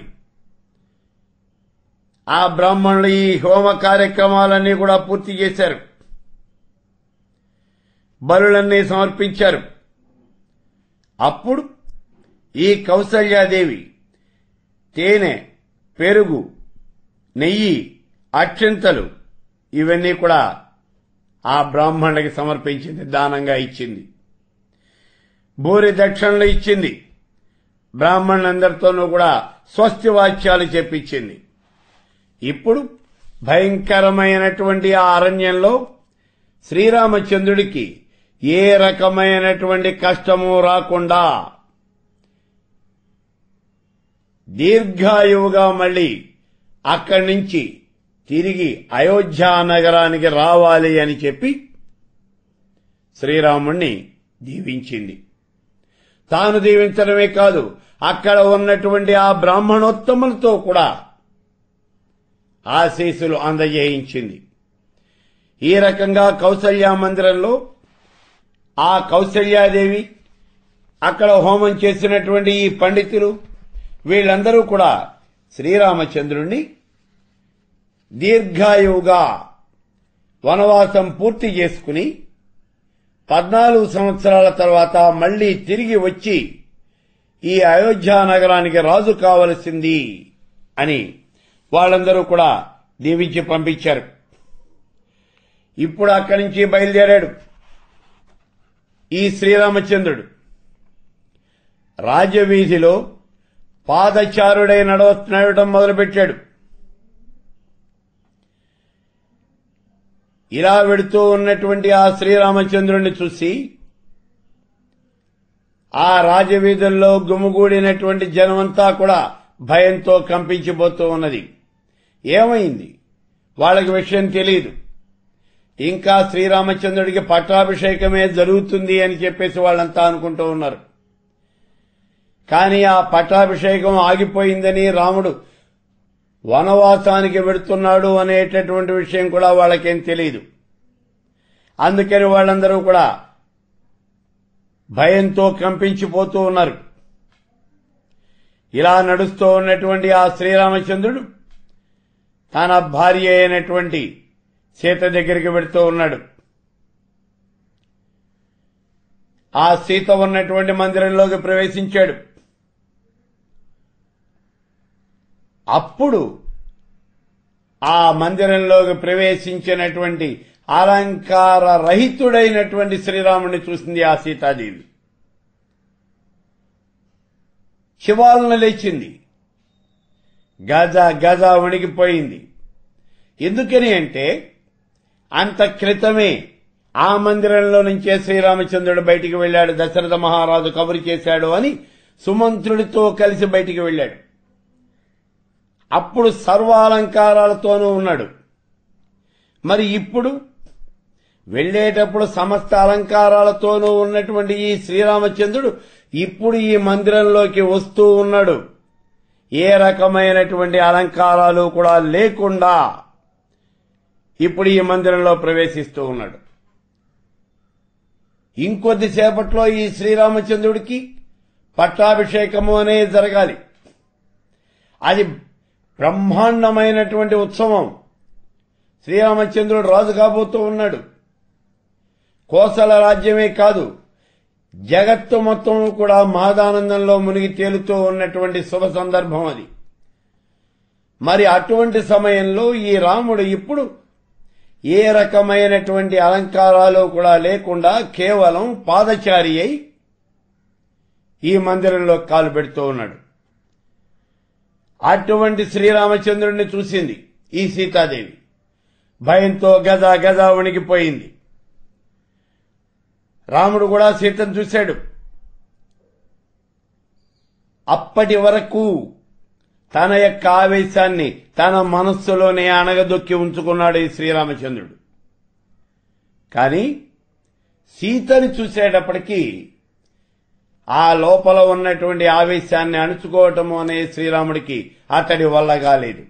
ఆ బ్రాహ్మణులు ఈ హోమ కార్యక్రమాలన్నీ కూడా పూర్తి చేశారు బలులన్నీ సమర్పించారు అప్పుడు ఈ కౌసల్యాదేవి తేనె పెరుగు నెయ్యి అక్షంతలు ఇవన్నీ కూడా ఆ బ్రాహ్మణుడికి సమర్పించింది దానంగా ఇచ్చింది భూరి దక్షిణలు ఇచ్చింది బ్రాహ్మణులందరితోనూ కూడా స్వస్తి వాక్యాలు చెప్పించింది ఇప్పుడు భయంకరమైనటువంటి ఆ అరణ్యంలో శ్రీరామచంద్రుడికి ఏ రకమైనటువంటి కష్టము రాకుండా దీర్ఘాయువుగా మళ్ళీ అక్కడి నుంచి తిరిగి అయోధ్య నగరానికి రావాలి అని చెప్పి శ్రీరాముణ్ణి దీవించింది తాను దీవించడమే కాదు అక్కడ ఉన్నటువంటి ఆ బ్రాహ్మణోత్తములతో కూడా ఆశీస్సులు అందజేయించింది ఈ రకంగా కౌసల్య మందిరంలో ఆ కౌసల్యాదేవి అక్కడ హోమం చేసినటువంటి ఈ పండితులు వీళ్ళందరూ కూడా శ్రీరామచంద్రుణ్ణి దీర్ఘాయువుగా వనవాసం పూర్తి చేసుకుని పద్నాలుగు సంవత్సరాల తర్వాత మళ్లీ తిరిగి వచ్చి ఈ అయోధ్య నగరానికి రాజు కావలసింది అని వాళ్ళందరూ కూడా దీవించి పంపించారు ఇప్పుడు అక్కడి నుంచి బయలుదేరాడు ఈ శ్రీరామచంద్రుడు రాజవీధిలో పాదచారుడై నడవ నడవటం మొదలుపెట్టాడు ఇలా వెడుతూ ఉన్నటువంటి ఆ శ్రీరామచంద్రుణ్ణి చూసి ఆ రాజవీధుల్లో గుమిగూడినటువంటి జనమంతా కూడా భయంతో కంపించిపోతూ ఉన్నది ఏమైంది వాళ్ళకి విషయం తెలియదు ఇంకా శ్రీరామచంద్రుడికి పట్టాభిషేకమే జరుగుతుంది అని చెప్పేసి వాళ్ళంతా అనుకుంటూ ఉన్నారు కానీ ఆ పట్టాభిషేకం ఆగిపోయిందని రాముడు వనవాసానికి వెడుతున్నాడు అనేటటువంటి విషయం కూడా వాళ్ళకేం తెలియదు అందుకని వాళ్ళందరూ కూడా భయంతో కంపించిపోతూ ఉన్నారు ఇలా నడుస్తూ ఉన్నటువంటి ఆ శ్రీరామచంద్రుడు తన భార్య అయినటువంటి సీత దగ్గరికి వెడుతూ ఉన్నాడు ఆ సీత ఉన్నటువంటి మందిరంలోకి ప్రవేశించాడు అప్పుడు ఆ మందిరంలోకి ప్రవేశించినటువంటి అలంకార రహితుడైనటువంటి శ్రీరాముడిని చూసింది ఆ సీతాదేవి శివాలను లేచింది గజ గజ వణికిపోయింది ఎందుకని అంటే అంత క్రితమే ఆ మందిరంలో నుంచే శ్రీరామచంద్రుడు బయటికి వెళ్ళాడు దశరథ మహారాజు కబురు చేశాడు అని సుమంత్రుడితో కలిసి బయటికి వెళ్ళాడు అప్పుడు సర్వాలంకారాలతోనూ ఉన్నాడు మరి ఇప్పుడు వెళ్లేటప్పుడు సమస్త అలంకారాలతోనూ ఉన్నటువంటి ఈ శ్రీరామచంద్రుడు ఇప్పుడు ఈ మందిరంలోకి వస్తూ ఉన్నాడు ఏ రకమైనటువంటి అలంకారాలు కూడా లేకుండా ఇప్పుడు ఈ మందిరంలో ప్రవేశిస్తూ ఉన్నాడు ఇంకొద్దిసేపట్లో ఈ శ్రీరామచంద్రుడికి పట్టాభిషేకము అనేది జరగాలి అది బ్రహ్మాండమైనటువంటి ఉత్సవం శ్రీరామచంద్రుడు రాజు కాబోతూ ఉన్నాడు కోసల రాజ్యమే కాదు జగత్తు మొత్తం కూడా మహదానందంలో మునిగి తేలుతూ ఉన్నటువంటి శుభ సందర్భం అది మరి అటువంటి సమయంలో ఈ రాముడు ఇప్పుడు ఏ రకమైనటువంటి అలంకారాలు కూడా లేకుండా కేవలం పాదచారి అయి ఈ మందిరంలో కాలు పెడుతూ ఉన్నాడు అటువంటి శ్రీరామచంద్రుడిని చూసింది ఈ సీతాదేవి భయంతో గజ గజ వణికిపోయింది రాముడు కూడా సీతను చూశాడు అప్పటి వరకు తన యొక్క ఆవేశాన్ని తన మనస్సులోనే అణగదొక్కి ఉంచుకున్నాడు ఈ శ్రీరామచంద్రుడు కానీ సీతని చూసేటప్పటికీ ఆ లోపల ఉన్నటువంటి ఆవేశాన్ని అణుచుకోవటము అనే శ్రీరాముడికి అతడి వల్ల కాలేదు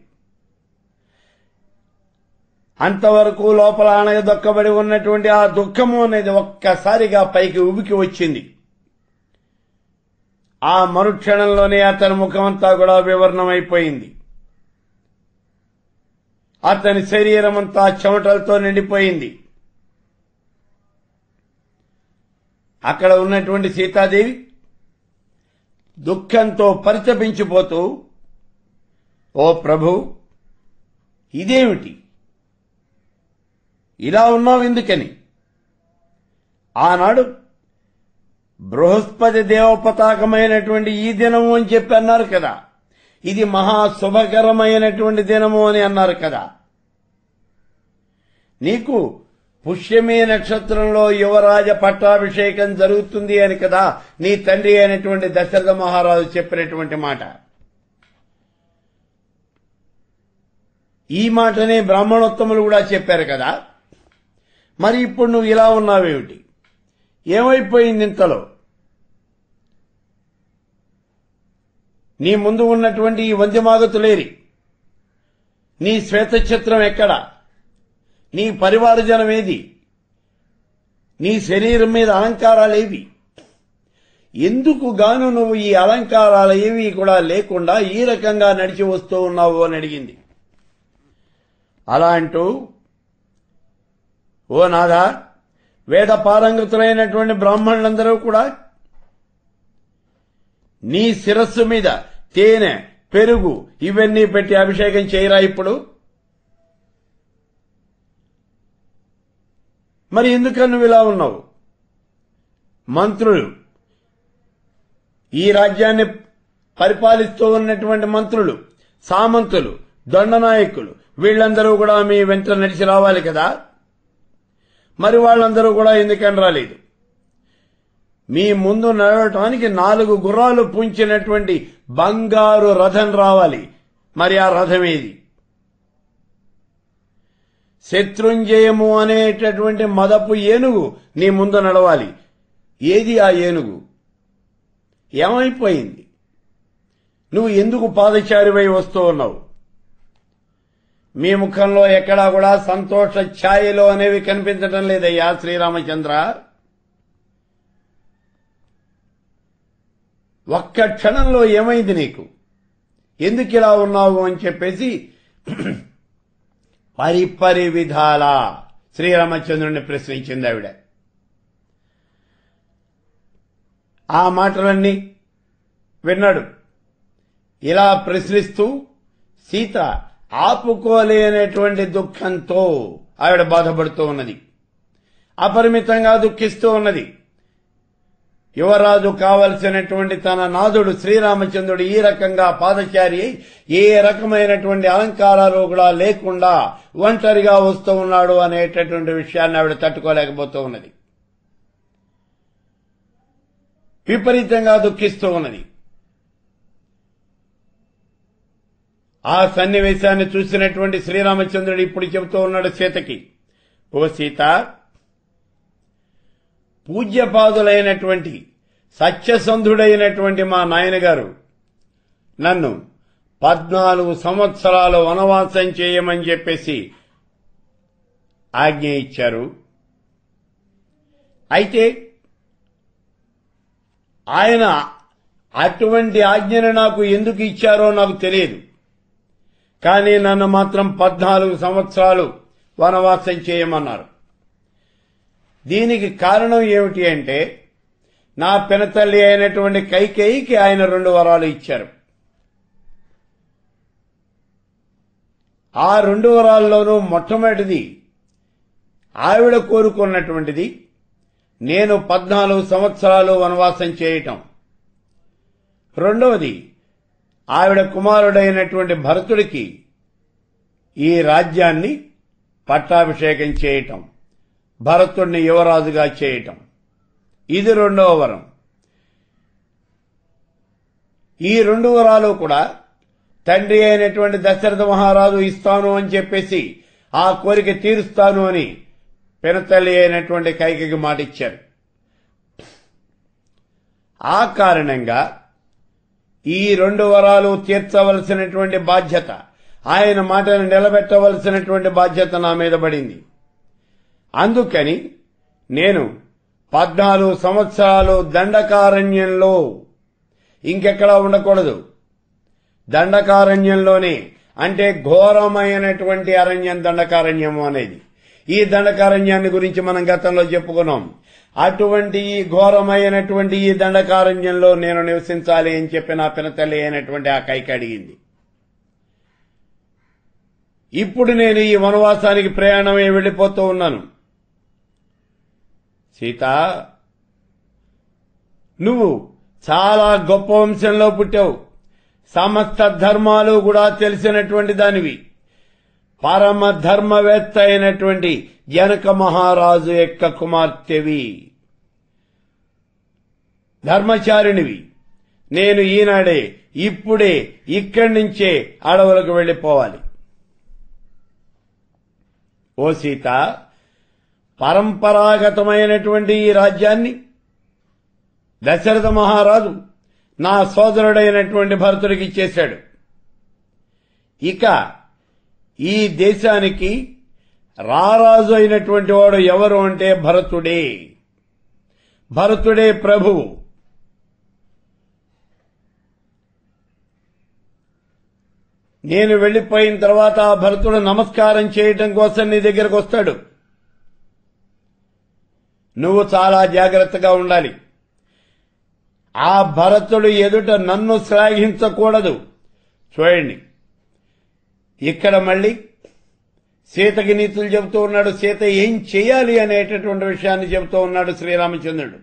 అంతవరకు లోపల అణగదొక్కబడి ఉన్నటువంటి ఆ దుఃఖము అనేది ఒక్కసారిగా పైకి ఉబికి వచ్చింది ఆ మరుక్షణంలోనే అతని ముఖమంతా కూడా వివరణమైపోయింది అతని శరీరం అంతా చెమటలతో నిండిపోయింది అక్కడ ఉన్నటువంటి సీతాదేవి దుఃఖంతో పరితపించిపోతూ ఓ ప్రభు ఇదేమిటి ఇలా ఉన్నావు ఎందుకని ఆనాడు బృహస్పతి దేవపతాకమైనటువంటి ఈ దినము అని చెప్పి అన్నారు కదా ఇది మహా శుభకరమైనటువంటి దినము అని అన్నారు కదా నీకు పుష్యమి నక్షత్రంలో యువరాజ పట్టాభిషేకం జరుగుతుంది అని కదా నీ తండ్రి అయినటువంటి దశరథ మహారాజు చెప్పినటువంటి మాట ఈ మాటనే బ్రాహ్మణోత్తములు కూడా చెప్పారు కదా మరి ఇప్పుడు నువ్వు ఇలా ఉన్నావేమిటి ఏమైపోయింది ఇంతలో నీ ముందు ఉన్నటువంటి ఈ వంద్యమాగతులేరి నీ శ్వేతఛత్రం ఎక్కడ నీ పరివారజనం ఏది నీ శరీరం మీద అలంకారాలేవి ఎందుకు గాను నువ్వు ఈ అలంకారాలు ఏవి కూడా లేకుండా ఈ రకంగా నడిచి వస్తూ ఉన్నావు అని అడిగింది అలా అంటూ ఓ నాదా వేద పారంగతులైనటువంటి బ్రాహ్మణులందరూ కూడా నీ శిరస్సు మీద తేనె పెరుగు ఇవన్నీ పెట్టి అభిషేకం చేయరా ఇప్పుడు మరి ఎందుకని నువ్వు ఇలా ఉన్నావు మంత్రులు ఈ రాజ్యాన్ని పరిపాలిస్తూ ఉన్నటువంటి మంత్రులు సామంతులు దొండనాయకులు వీళ్ళందరూ కూడా మీ వెంట నడిచి రావాలి కదా మరి వాళ్ళందరూ కూడా ఎందుకని రాలేదు మీ ముందు నడవటానికి నాలుగు గుర్రాలు పుంచినటువంటి బంగారు రథం రావాలి మరి ఆ రథం ఏది శత్రుంజయము అనేటటువంటి మదపు ఏనుగు నీ ముందు నడవాలి ఏది ఆ ఏనుగు ఏమైపోయింది నువ్వు ఎందుకు పాదచారివై వస్తూ ఉన్నావు మీ ముఖంలో ఎక్కడా కూడా సంతోష ఛాయలు అనేవి కనిపించడం లేదయ్యా శ్రీరామచంద్ర ఒక్క క్షణంలో ఏమైంది నీకు ఎందుకు ఇలా ఉన్నావు అని చెప్పేసి పరిపరి విధాల శ్రీరామచంద్రుడిని ప్రశ్నించింది ఆవిడ ఆ మాటలన్నీ విన్నాడు ఇలా ప్రశ్నిస్తూ సీత ఆపుకోలేనటువంటి దుఃఖంతో ఆవిడ బాధపడుతూ ఉన్నది అపరిమితంగా దుఃఖిస్తూ ఉన్నది యువరాజు కావలసినటువంటి తన నాదుడు శ్రీరామచంద్రుడు ఈ రకంగా పాదచారి అయి ఏ రకమైనటువంటి అలంకారాలు కూడా లేకుండా ఒంటరిగా వస్తూ ఉన్నాడు అనేటటువంటి విషయాన్ని ఆవిడ తట్టుకోలేకపోతూ ఉన్నది విపరీతంగా దుఃఖిస్తూ ఉన్నది ఆ సన్నివేశాన్ని చూసినటువంటి శ్రీరామచంద్రుడు ఇప్పుడు చెబుతూ ఉన్నాడు సీతకి ఓ సీత పూజ్యపాదులైనటువంటి సత్యసంధుడైనటువంటి మా నాయనగారు నన్ను పద్నాలుగు సంవత్సరాలు వనవాసం చేయమని చెప్పేసి ఆజ్ఞ ఇచ్చారు అయితే ఆయన అటువంటి ఆజ్ఞను నాకు ఎందుకు ఇచ్చారో నాకు తెలియదు కానీ నన్ను మాత్రం పద్నాలుగు సంవత్సరాలు వనవాసం చేయమన్నారు దీనికి కారణం ఏమిటి అంటే నా పినతల్లి అయినటువంటి కైకేయికి ఆయన రెండు వరాలు ఇచ్చారు ఆ రెండు వరాల్లోనూ మొట్టమొదటిది ఆవిడ కోరుకున్నటువంటిది నేను పద్నాలుగు సంవత్సరాలు వనవాసం చేయటం రెండవది ఆవిడ కుమారుడైనటువంటి భరతుడికి ఈ రాజ్యాన్ని పట్టాభిషేకం చేయటం భరతుడిని యువరాజుగా చేయటం ఇది రెండవ వరం ఈ రెండు వరాలు కూడా తండ్రి అయినటువంటి దశరథ మహారాజు ఇస్తాను అని చెప్పేసి ఆ కోరిక తీరుస్తాను అని పినతల్లి అయినటువంటి కైకకి మాట ఇచ్చారు ఆ కారణంగా ఈ రెండు వరాలు తీర్చవలసినటువంటి బాధ్యత ఆయన మాటను నిలబెట్టవలసినటువంటి బాధ్యత నా మీద పడింది అందుకని నేను పద్నాలుగు సంవత్సరాలు దండకారణ్యంలో ఇంకెక్కడా ఉండకూడదు దండకారణ్యంలోనే అంటే ఘోరమైనటువంటి అరణ్యం దండకారణ్యము అనేది ఈ దండకారణ్యాన్ని గురించి మనం గతంలో చెప్పుకున్నాం అటువంటి ఈ ఘోరమైనటువంటి ఈ దండకారణ్యంలో నేను నివసించాలి అని చెప్పి నా పినతల్లి అయినటువంటి ఆ కైకి అడిగింది ఇప్పుడు నేను ఈ వనవాసానికి ప్రయాణమై వెళ్లిపోతూ ఉన్నాను సీత నువ్వు చాలా గొప్ప వంశంలో పుట్టావు సమస్త ధర్మాలు కూడా తెలిసినటువంటి దానివి పరమ ధర్మవేత్త అయినటువంటి జనక మహారాజు యొక్క కుమార్తెవి ధర్మచారిణివి నేను ఈనాడే ఇప్పుడే ఇక్కడి నుంచే అడవులకు వెళ్లిపోవాలి ఓ సీత పరంపరాగతమైనటువంటి ఈ రాజ్యాన్ని దశరథ మహారాజు నా సోదరుడైనటువంటి భరతుడికి ఇచ్చేశాడు ఇక ఈ దేశానికి రారాజు అయినటువంటి వాడు ఎవరు అంటే భరతుడే భరతుడే ప్రభువు నేను వెళ్లిపోయిన తర్వాత ఆ భరతుడు నమస్కారం చేయటం కోసం నీ దగ్గరకు వస్తాడు నువ్వు చాలా జాగ్రత్తగా ఉండాలి ఆ భరతుడు ఎదుట నన్ను శ్లాఘించకూడదు చూడండి ఇక్కడ మళ్ళీ సీతకి నీతులు చెబుతూ ఉన్నాడు సీత ఏం చేయాలి అనేటటువంటి విషయాన్ని చెబుతూ ఉన్నాడు శ్రీరామచంద్రుడు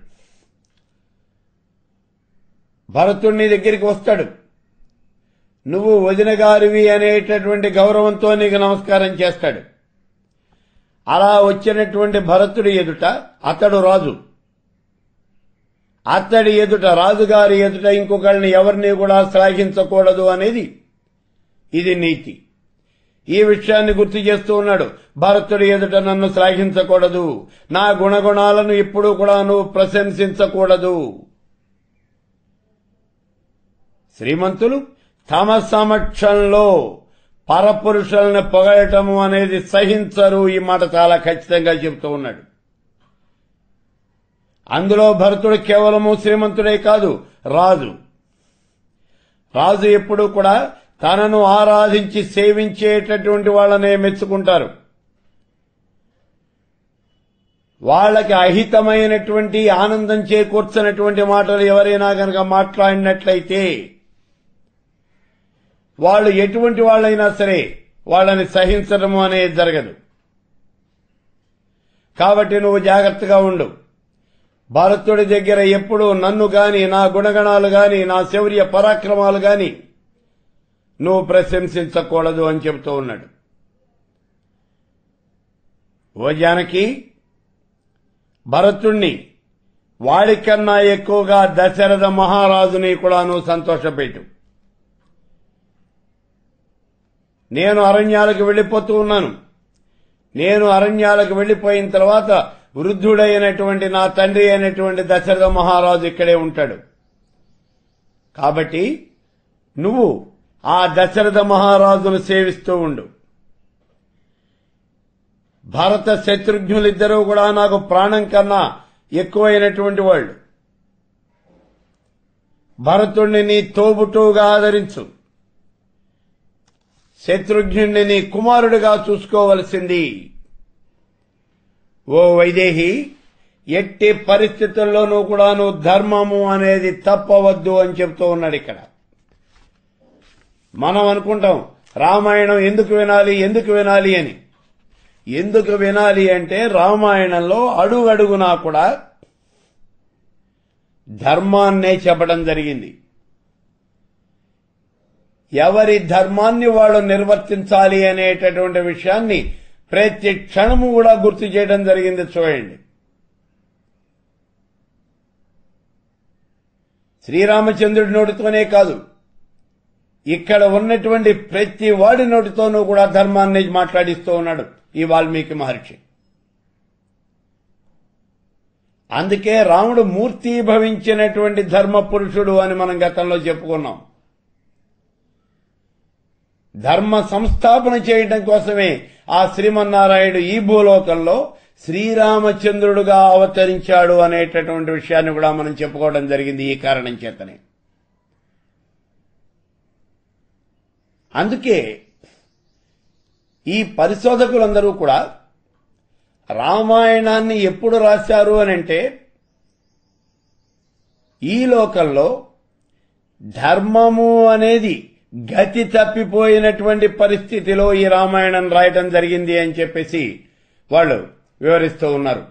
భరతుడిని దగ్గరికి వస్తాడు నువ్వు వదిన గారివి అనేటటువంటి గౌరవంతో నీకు నమస్కారం చేస్తాడు అలా వచ్చినటువంటి భరతుడి ఎదుట అతడు రాజు అతడి ఎదుట రాజుగారి ఎదుట ఇంకొకరిని ఎవరిని కూడా శ్లాఘించకూడదు అనేది ఇది నీతి ఈ విషయాన్ని గుర్తు చేస్తూ ఉన్నాడు భరతుడి ఎదుట నన్ను శ్లాఘించకూడదు నా గుణగుణాలను ఇప్పుడు కూడా నువ్వు ప్రశంసించకూడదు శ్రీమంతులు తమ సమక్షంలో పరపురుషులను పొగడటము అనేది సహించరు ఈ మాట చాలా ఖచ్చితంగా చెబుతూ ఉన్నాడు అందులో భరతుడు కేవలము శ్రీమంతుడే కాదు రాజు రాజు ఎప్పుడూ కూడా తనను ఆరాధించి సేవించేటటువంటి వాళ్ళనే మెచ్చుకుంటారు వాళ్ళకి అహితమైనటువంటి ఆనందం చేకూర్చనటువంటి మాటలు ఎవరైనా కనుక మాట్లాడినట్లయితే వాళ్ళు ఎటువంటి వాళ్ళైనా సరే వాళ్ళని సహించడము అనేది జరగదు కాబట్టి నువ్వు జాగ్రత్తగా ఉండు భరతుడి దగ్గర ఎప్పుడూ నన్ను గాని నా గుణగణాలు గాని నా శౌర్య పరాక్రమాలు గాని నువ్వు ప్రశంసించకూడదు అని చెబుతూ ఉన్నాడు ఓ జానకి భరతుణ్ణి వాడికన్నా ఎక్కువగా దశరథ మహారాజుని కూడా నువ్వు సంతోషపెట్టు నేను అరణ్యాలకు వెళ్లిపోతూ ఉన్నాను నేను అరణ్యాలకు వెళ్లిపోయిన తర్వాత వృద్ధుడైనటువంటి నా తండ్రి అయినటువంటి దశరథ మహారాజు ఇక్కడే ఉంటాడు కాబట్టి నువ్వు ఆ దశరథ మహారాజును సేవిస్తూ ఉండు భరత శత్రుఘ్నులిద్దరూ కూడా నాకు ప్రాణం కన్నా ఎక్కువైనటువంటి వాళ్ళు భరతుణ్ణి నీ తోబుట్టుగా ఆదరించు శత్రుఘ్నుణ్ణి నీ కుమారుడిగా చూసుకోవలసింది ఓ వైదేహి ఎట్టి పరిస్థితుల్లోనూ కూడా నువ్వు ధర్మము అనేది తప్పవద్దు అని చెప్తూ ఉన్నాడు ఇక్కడ మనం అనుకుంటాం రామాయణం ఎందుకు వినాలి ఎందుకు వినాలి అని ఎందుకు వినాలి అంటే రామాయణంలో అడుగడుగునా కూడా ధర్మాన్నే చెప్పడం జరిగింది ఎవరి ధర్మాన్ని వాళ్ళు నిర్వర్తించాలి అనేటటువంటి విషయాన్ని ప్రతి క్షణము కూడా గుర్తు చేయడం జరిగింది చూడండి శ్రీరామచంద్రుడి నోటితోనే కాదు ఇక్కడ ఉన్నటువంటి ప్రతి వాడి నోటితోనూ కూడా ధర్మాన్ని మాట్లాడిస్తూ ఉన్నాడు ఈ వాల్మీకి మహర్షి అందుకే రాముడు మూర్తి భవించినటువంటి ధర్మ పురుషుడు అని మనం గతంలో చెప్పుకున్నాం ధర్మ సంస్థాపన చేయడం కోసమే ఆ శ్రీమన్నారాయణుడు ఈ భూలోకంలో శ్రీరామచంద్రుడుగా అవతరించాడు అనేటటువంటి విషయాన్ని కూడా మనం చెప్పుకోవడం జరిగింది ఈ కారణం చేతనే అందుకే ఈ పరిశోధకులందరూ కూడా రామాయణాన్ని ఎప్పుడు రాశారు అని అంటే ఈ లోకంలో ధర్మము అనేది గతి తప్పిపోయినటువంటి పరిస్థితిలో ఈ రామాయణం రాయటం జరిగింది అని చెప్పేసి వాళ్ళు వివరిస్తూ ఉన్నారు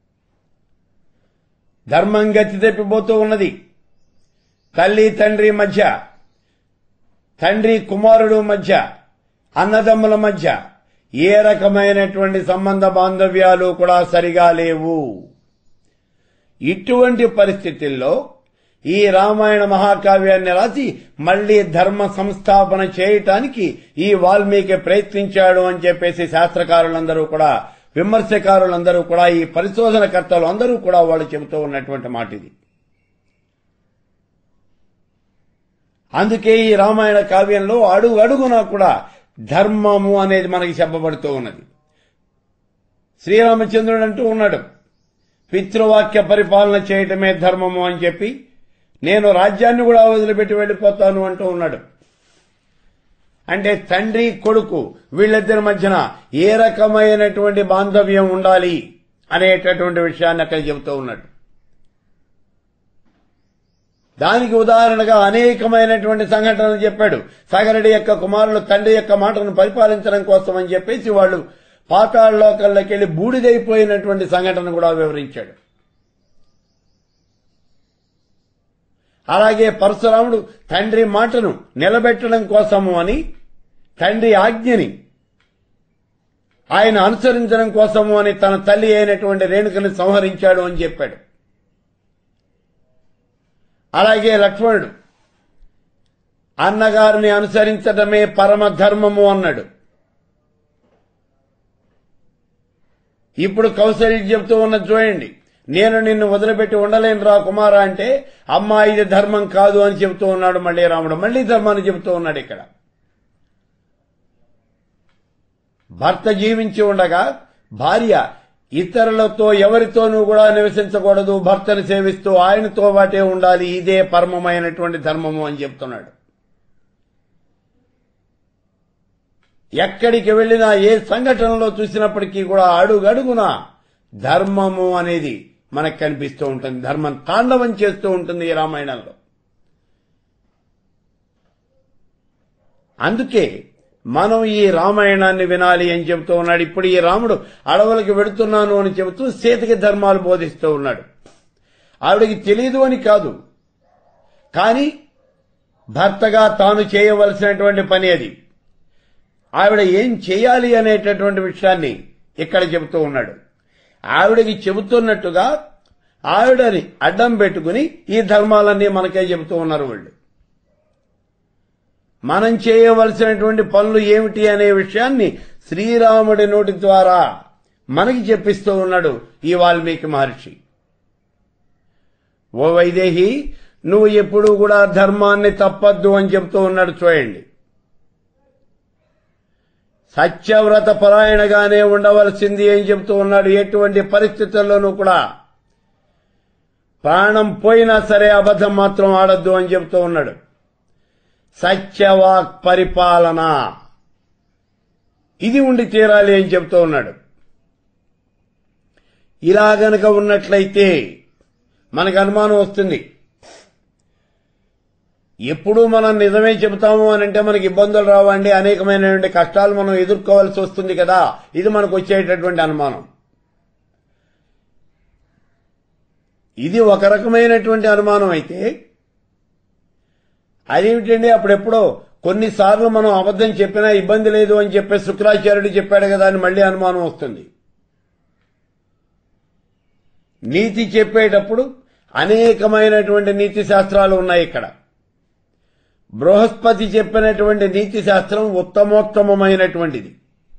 ధర్మం గతి తప్పిపోతూ ఉన్నది తల్లి తండ్రి మధ్య తండ్రి కుమారుడు మధ్య అన్నదమ్ముల మధ్య ఏ రకమైనటువంటి సంబంధ బాంధవ్యాలు కూడా సరిగా లేవు ఇటువంటి పరిస్థితుల్లో ఈ రామాయణ మహాకావ్యాన్ని రాసి మళ్లీ ధర్మ సంస్థాపన చేయటానికి ఈ వాల్మీకి ప్రయత్నించాడు అని చెప్పేసి శాస్త్రకారులందరూ కూడా విమర్శకారులందరూ కూడా ఈ పరిశోధనకర్తలు అందరూ కూడా వాళ్ళు చెబుతూ ఉన్నటువంటి మాట ఇది అందుకే ఈ రామాయణ కావ్యంలో అడుగు అడుగునా కూడా ధర్మము అనేది మనకి చెప్పబడుతూ ఉన్నది శ్రీరామచంద్రుడు అంటూ ఉన్నాడు పితృవాక్య పరిపాలన చేయటమే ధర్మము అని చెప్పి నేను రాజ్యాన్ని కూడా వదిలిపెట్టి వెళ్ళిపోతాను అంటూ ఉన్నాడు అంటే తండ్రి కొడుకు వీళ్ళిద్దరి మధ్యన ఏ రకమైనటువంటి బాంధవ్యం ఉండాలి అనేటటువంటి విషయాన్ని అక్కడ చెబుతూ ఉన్నాడు దానికి ఉదాహరణగా అనేకమైనటువంటి సంఘటనలు చెప్పాడు సగరుడి యొక్క కుమారులు తండ్రి యొక్క మాటను పరిపాలించడం కోసం అని చెప్పేసి వాళ్ళు పాతాళలోకల్లోకి వెళ్లి బూడిదైపోయినటువంటి సంఘటన కూడా వివరించాడు అలాగే పరశురాముడు తండ్రి మాటను నిలబెట్టడం కోసము అని తండ్రి ఆజ్ఞని ఆయన అనుసరించడం కోసము అని తన తల్లి అయినటువంటి రేణుకని సంహరించాడు అని చెప్పాడు అలాగే లక్ష్మణుడు అన్నగారిని అనుసరించడమే పరమ ధర్మము అన్నాడు ఇప్పుడు కౌశల్య చెప్తూ ఉన్నది చూడండి నేను నిన్ను వదిలిపెట్టి ఉండలేను రా కుమారా అంటే అమ్మా ఇది ధర్మం కాదు అని చెబుతూ ఉన్నాడు మళ్ళీ రాముడు మళ్ళీ ధర్మాన్ని చెబుతూ ఉన్నాడు ఇక్కడ భర్త జీవించి ఉండగా భార్య ఇతరులతో ఎవరితోనూ కూడా నివసించకూడదు భర్తను సేవిస్తూ ఆయనతో వాటే ఉండాలి ఇదే పరమమైనటువంటి ధర్మము అని చెప్తున్నాడు ఎక్కడికి వెళ్ళినా ఏ సంఘటనలో చూసినప్పటికీ కూడా అడుగడుగున ధర్మము అనేది మనకు కనిపిస్తూ ఉంటుంది ధర్మం తాండవం చేస్తూ ఉంటుంది ఈ రామాయణంలో అందుకే మనం ఈ రామాయణాన్ని వినాలి అని చెబుతూ ఉన్నాడు ఇప్పుడు ఈ రాముడు అడవులకు వెడుతున్నాను అని చెబుతూ సీతకి ధర్మాలు బోధిస్తూ ఉన్నాడు ఆవిడకి తెలియదు అని కాదు కానీ భర్తగా తాను చేయవలసినటువంటి పని అది ఆవిడ ఏం చేయాలి అనేటటువంటి విషయాన్ని ఇక్కడ చెబుతూ ఉన్నాడు ఆవిడకి చెబుతున్నట్టుగా ఆవిడని అడ్డం పెట్టుకుని ఈ ధర్మాలన్నీ మనకే చెబుతూ ఉన్నారు వాళ్ళు మనం చేయవలసినటువంటి పనులు ఏమిటి అనే విషయాన్ని శ్రీరాముడి నోటి ద్వారా మనకి చెప్పిస్తూ ఉన్నాడు ఈ వాల్మీకి మహర్షి ఓ వైదేహి నువ్వు ఎప్పుడూ కూడా ధర్మాన్ని తప్పద్దు అని చెప్తూ ఉన్నాడు చూడండి సత్యవ్రత పరాయణగానే ఉండవలసింది అని చెప్తూ ఉన్నాడు ఎటువంటి పరిస్థితుల్లోనూ కూడా ప్రాణం పోయినా సరే అబద్ధం మాత్రం ఆడద్దు అని చెప్తూ ఉన్నాడు సత్యవాక్ పరిపాలన ఇది ఉండి తీరాలి అని చెప్తూ ఉన్నాడు ఇలా గనక ఉన్నట్లయితే మనకు అనుమానం వస్తుంది ఎప్పుడు మనం నిజమే చెబుతాము అని అంటే మనకి ఇబ్బందులు రావండి అనేకమైనటువంటి కష్టాలు మనం ఎదుర్కోవాల్సి వస్తుంది కదా ఇది మనకు వచ్చేటటువంటి అనుమానం ఇది ఒక రకమైనటువంటి అనుమానం అయితే అదేమిటండి అప్పుడెప్పుడో కొన్నిసార్లు మనం అబద్ధం చెప్పినా ఇబ్బంది లేదు అని చెప్పే శుక్రాచార్యుడు చెప్పాడు కదా అని మళ్ళీ అనుమానం వస్తుంది నీతి చెప్పేటప్పుడు అనేకమైనటువంటి నీతి శాస్త్రాలు ఉన్నాయి ఇక్కడ బృహస్పతి చెప్పినటువంటి నీతి శాస్త్రం ఉత్తమోత్తమమైనటువంటిది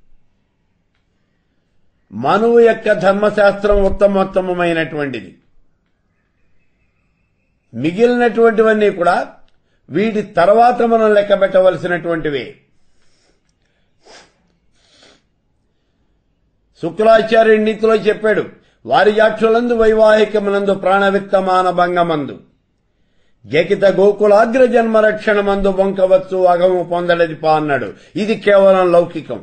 మనువు యొక్క ధర్మశాస్త్రం ఉత్తమోత్తమమైనటువంటిది మిగిలినటువంటివన్నీ కూడా వీటి తర్వాత మనం లెక్క పెట్టవలసినటువంటివే శుక్రాచార్యుడి నీతిలో చెప్పాడు వారి జాక్షులందు వైవాహికమునందు ప్రాణవిత్తమాన భంగమందు జకిత గోకులాగ్ర జన్మ రక్షణమందు వంకవచ్చు అగము పొందడది పా అన్నాడు ఇది కేవలం లౌకికం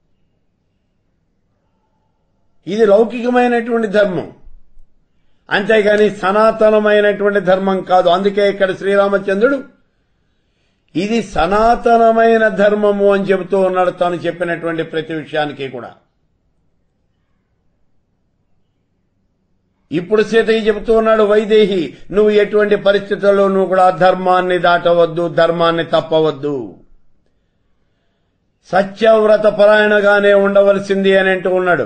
ఇది లౌకికమైనటువంటి ధర్మం అంతేగాని సనాతనమైనటువంటి ధర్మం కాదు అందుకే ఇక్కడ శ్రీరామచంద్రుడు ఇది సనాతనమైన ధర్మము అని చెబుతూ ఉన్నాడు తాను చెప్పినటువంటి ప్రతి విషయానికి కూడా ఇప్పుడు సీతయ్య చెబుతూ ఉన్నాడు వైదేహి నువ్వు ఎటువంటి పరిస్థితుల్లో నువ్వు కూడా ధర్మాన్ని దాటవద్దు ధర్మాన్ని తప్పవద్దు సత్యవ్రత పరాయణగానే ఉండవలసింది అని అంటూ ఉన్నాడు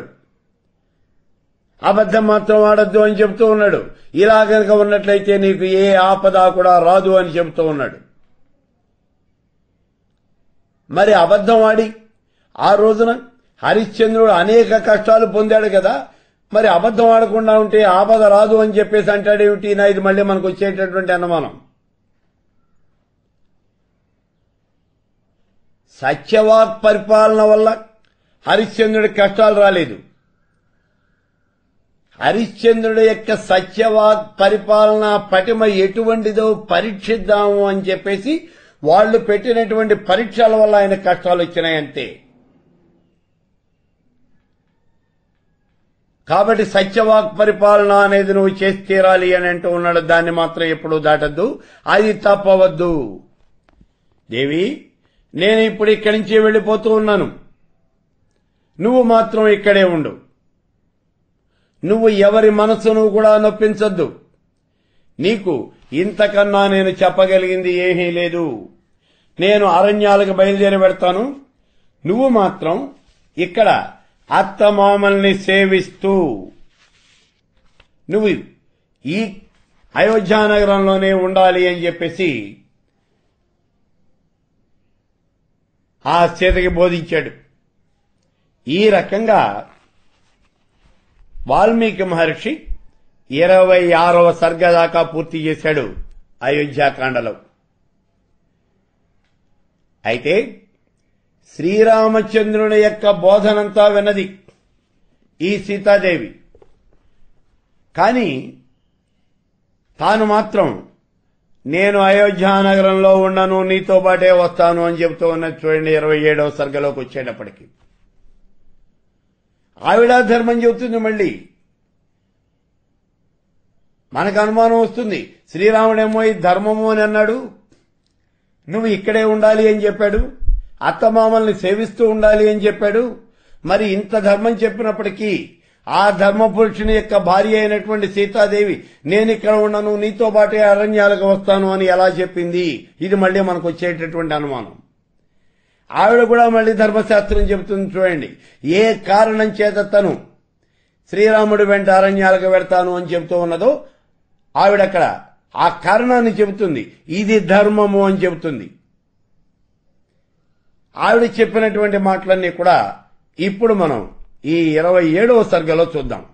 అబద్ధం మాత్రం ఆడద్దు అని చెబుతూ ఉన్నాడు ఇలా గనక ఉన్నట్లయితే నీకు ఏ ఆపద కూడా రాదు అని చెబుతూ ఉన్నాడు మరి అబద్ధం ఆడి ఆ రోజున హరిశ్చంద్రుడు అనేక కష్టాలు పొందాడు కదా మరి అబద్ధం ఆడకుండా ఉంటే ఆపద రాదు అని చెప్పేసి అంటాడేమిటి నా ఇది మళ్ళీ మనకు వచ్చేటటువంటి అనుమానం సత్యవాక్ పరిపాలన వల్ల హరిశ్చంద్రుడికి కష్టాలు రాలేదు హరిశ్చంద్రుడి యొక్క సత్యవాక్ పరిపాలన పటిమ ఎటువంటిదో పరీక్షిద్దాము అని చెప్పేసి వాళ్ళు పెట్టినటువంటి పరీక్షల వల్ల ఆయన కష్టాలు వచ్చినాయంతే కాబట్టి సత్యవాక్ పరిపాలన అనేది నువ్వు చేసి తీరాలి అని అంటూ ఉన్నాడు దాన్ని మాత్రం ఎప్పుడు దాటద్దు అది తప్పవద్దు దేవి నేను ఇప్పుడు ఇక్కడి నుంచి వెళ్ళిపోతూ ఉన్నాను నువ్వు మాత్రం ఇక్కడే ఉండు నువ్వు ఎవరి మనసును కూడా నొప్పించొద్దు నీకు ఇంతకన్నా నేను చెప్పగలిగింది ఏమీ లేదు నేను అరణ్యాలకు బయలుదేరి పెడతాను నువ్వు మాత్రం ఇక్కడ అత్తమామల్ని సేవిస్తూ నువ్వు ఈ అయోధ్యానగరంలోనే ఉండాలి అని చెప్పేసి ఆ సీతకి బోధించాడు ఈ రకంగా వాల్మీకి మహర్షి ఇరవై ఆరవ సర్గ దాకా పూర్తి చేశాడు అయోధ్యాకాండలో అయితే శ్రీరామచంద్రుని యొక్క బోధనంతా విన్నది ఈ సీతాదేవి కానీ తాను మాత్రం నేను అయోధ్య నగరంలో ఉండను నీతో పాటే వస్తాను అని చెబుతూ ఉన్నది చూడండి ఇరవై ఏడవ సర్గలోకి వచ్చేటప్పటికి ఆవిడ ధర్మం చెబుతుంది మళ్ళీ మనకు అనుమానం వస్తుంది శ్రీరాముడేమో ఈ ధర్మము అని అన్నాడు నువ్వు ఇక్కడే ఉండాలి అని చెప్పాడు అత్తమామల్ని సేవిస్తూ ఉండాలి అని చెప్పాడు మరి ఇంత ధర్మం చెప్పినప్పటికీ ఆ ధర్మపురుషుని యొక్క భార్య అయినటువంటి సీతాదేవి నేను ఇక్కడ ఉండను నీతో పాటే అరణ్యాలకు వస్తాను అని ఎలా చెప్పింది ఇది మళ్ళీ మనకు వచ్చేటటువంటి అనుమానం ఆవిడ కూడా మళ్ళీ ధర్మశాస్త్రం చెబుతుంది చూడండి ఏ కారణం చేత తను శ్రీరాముడి వెంట అరణ్యాలకు వెడతాను అని చెబుతూ ఉన్నదో ఆవిడక్కడ ఆ కారణాన్ని చెబుతుంది ఇది ధర్మము అని చెబుతుంది ఆవిడ చెప్పినటువంటి మాటలన్నీ కూడా ఇప్పుడు మనం ఈ ఇరవై ఏడవ సర్గలో చూద్దాం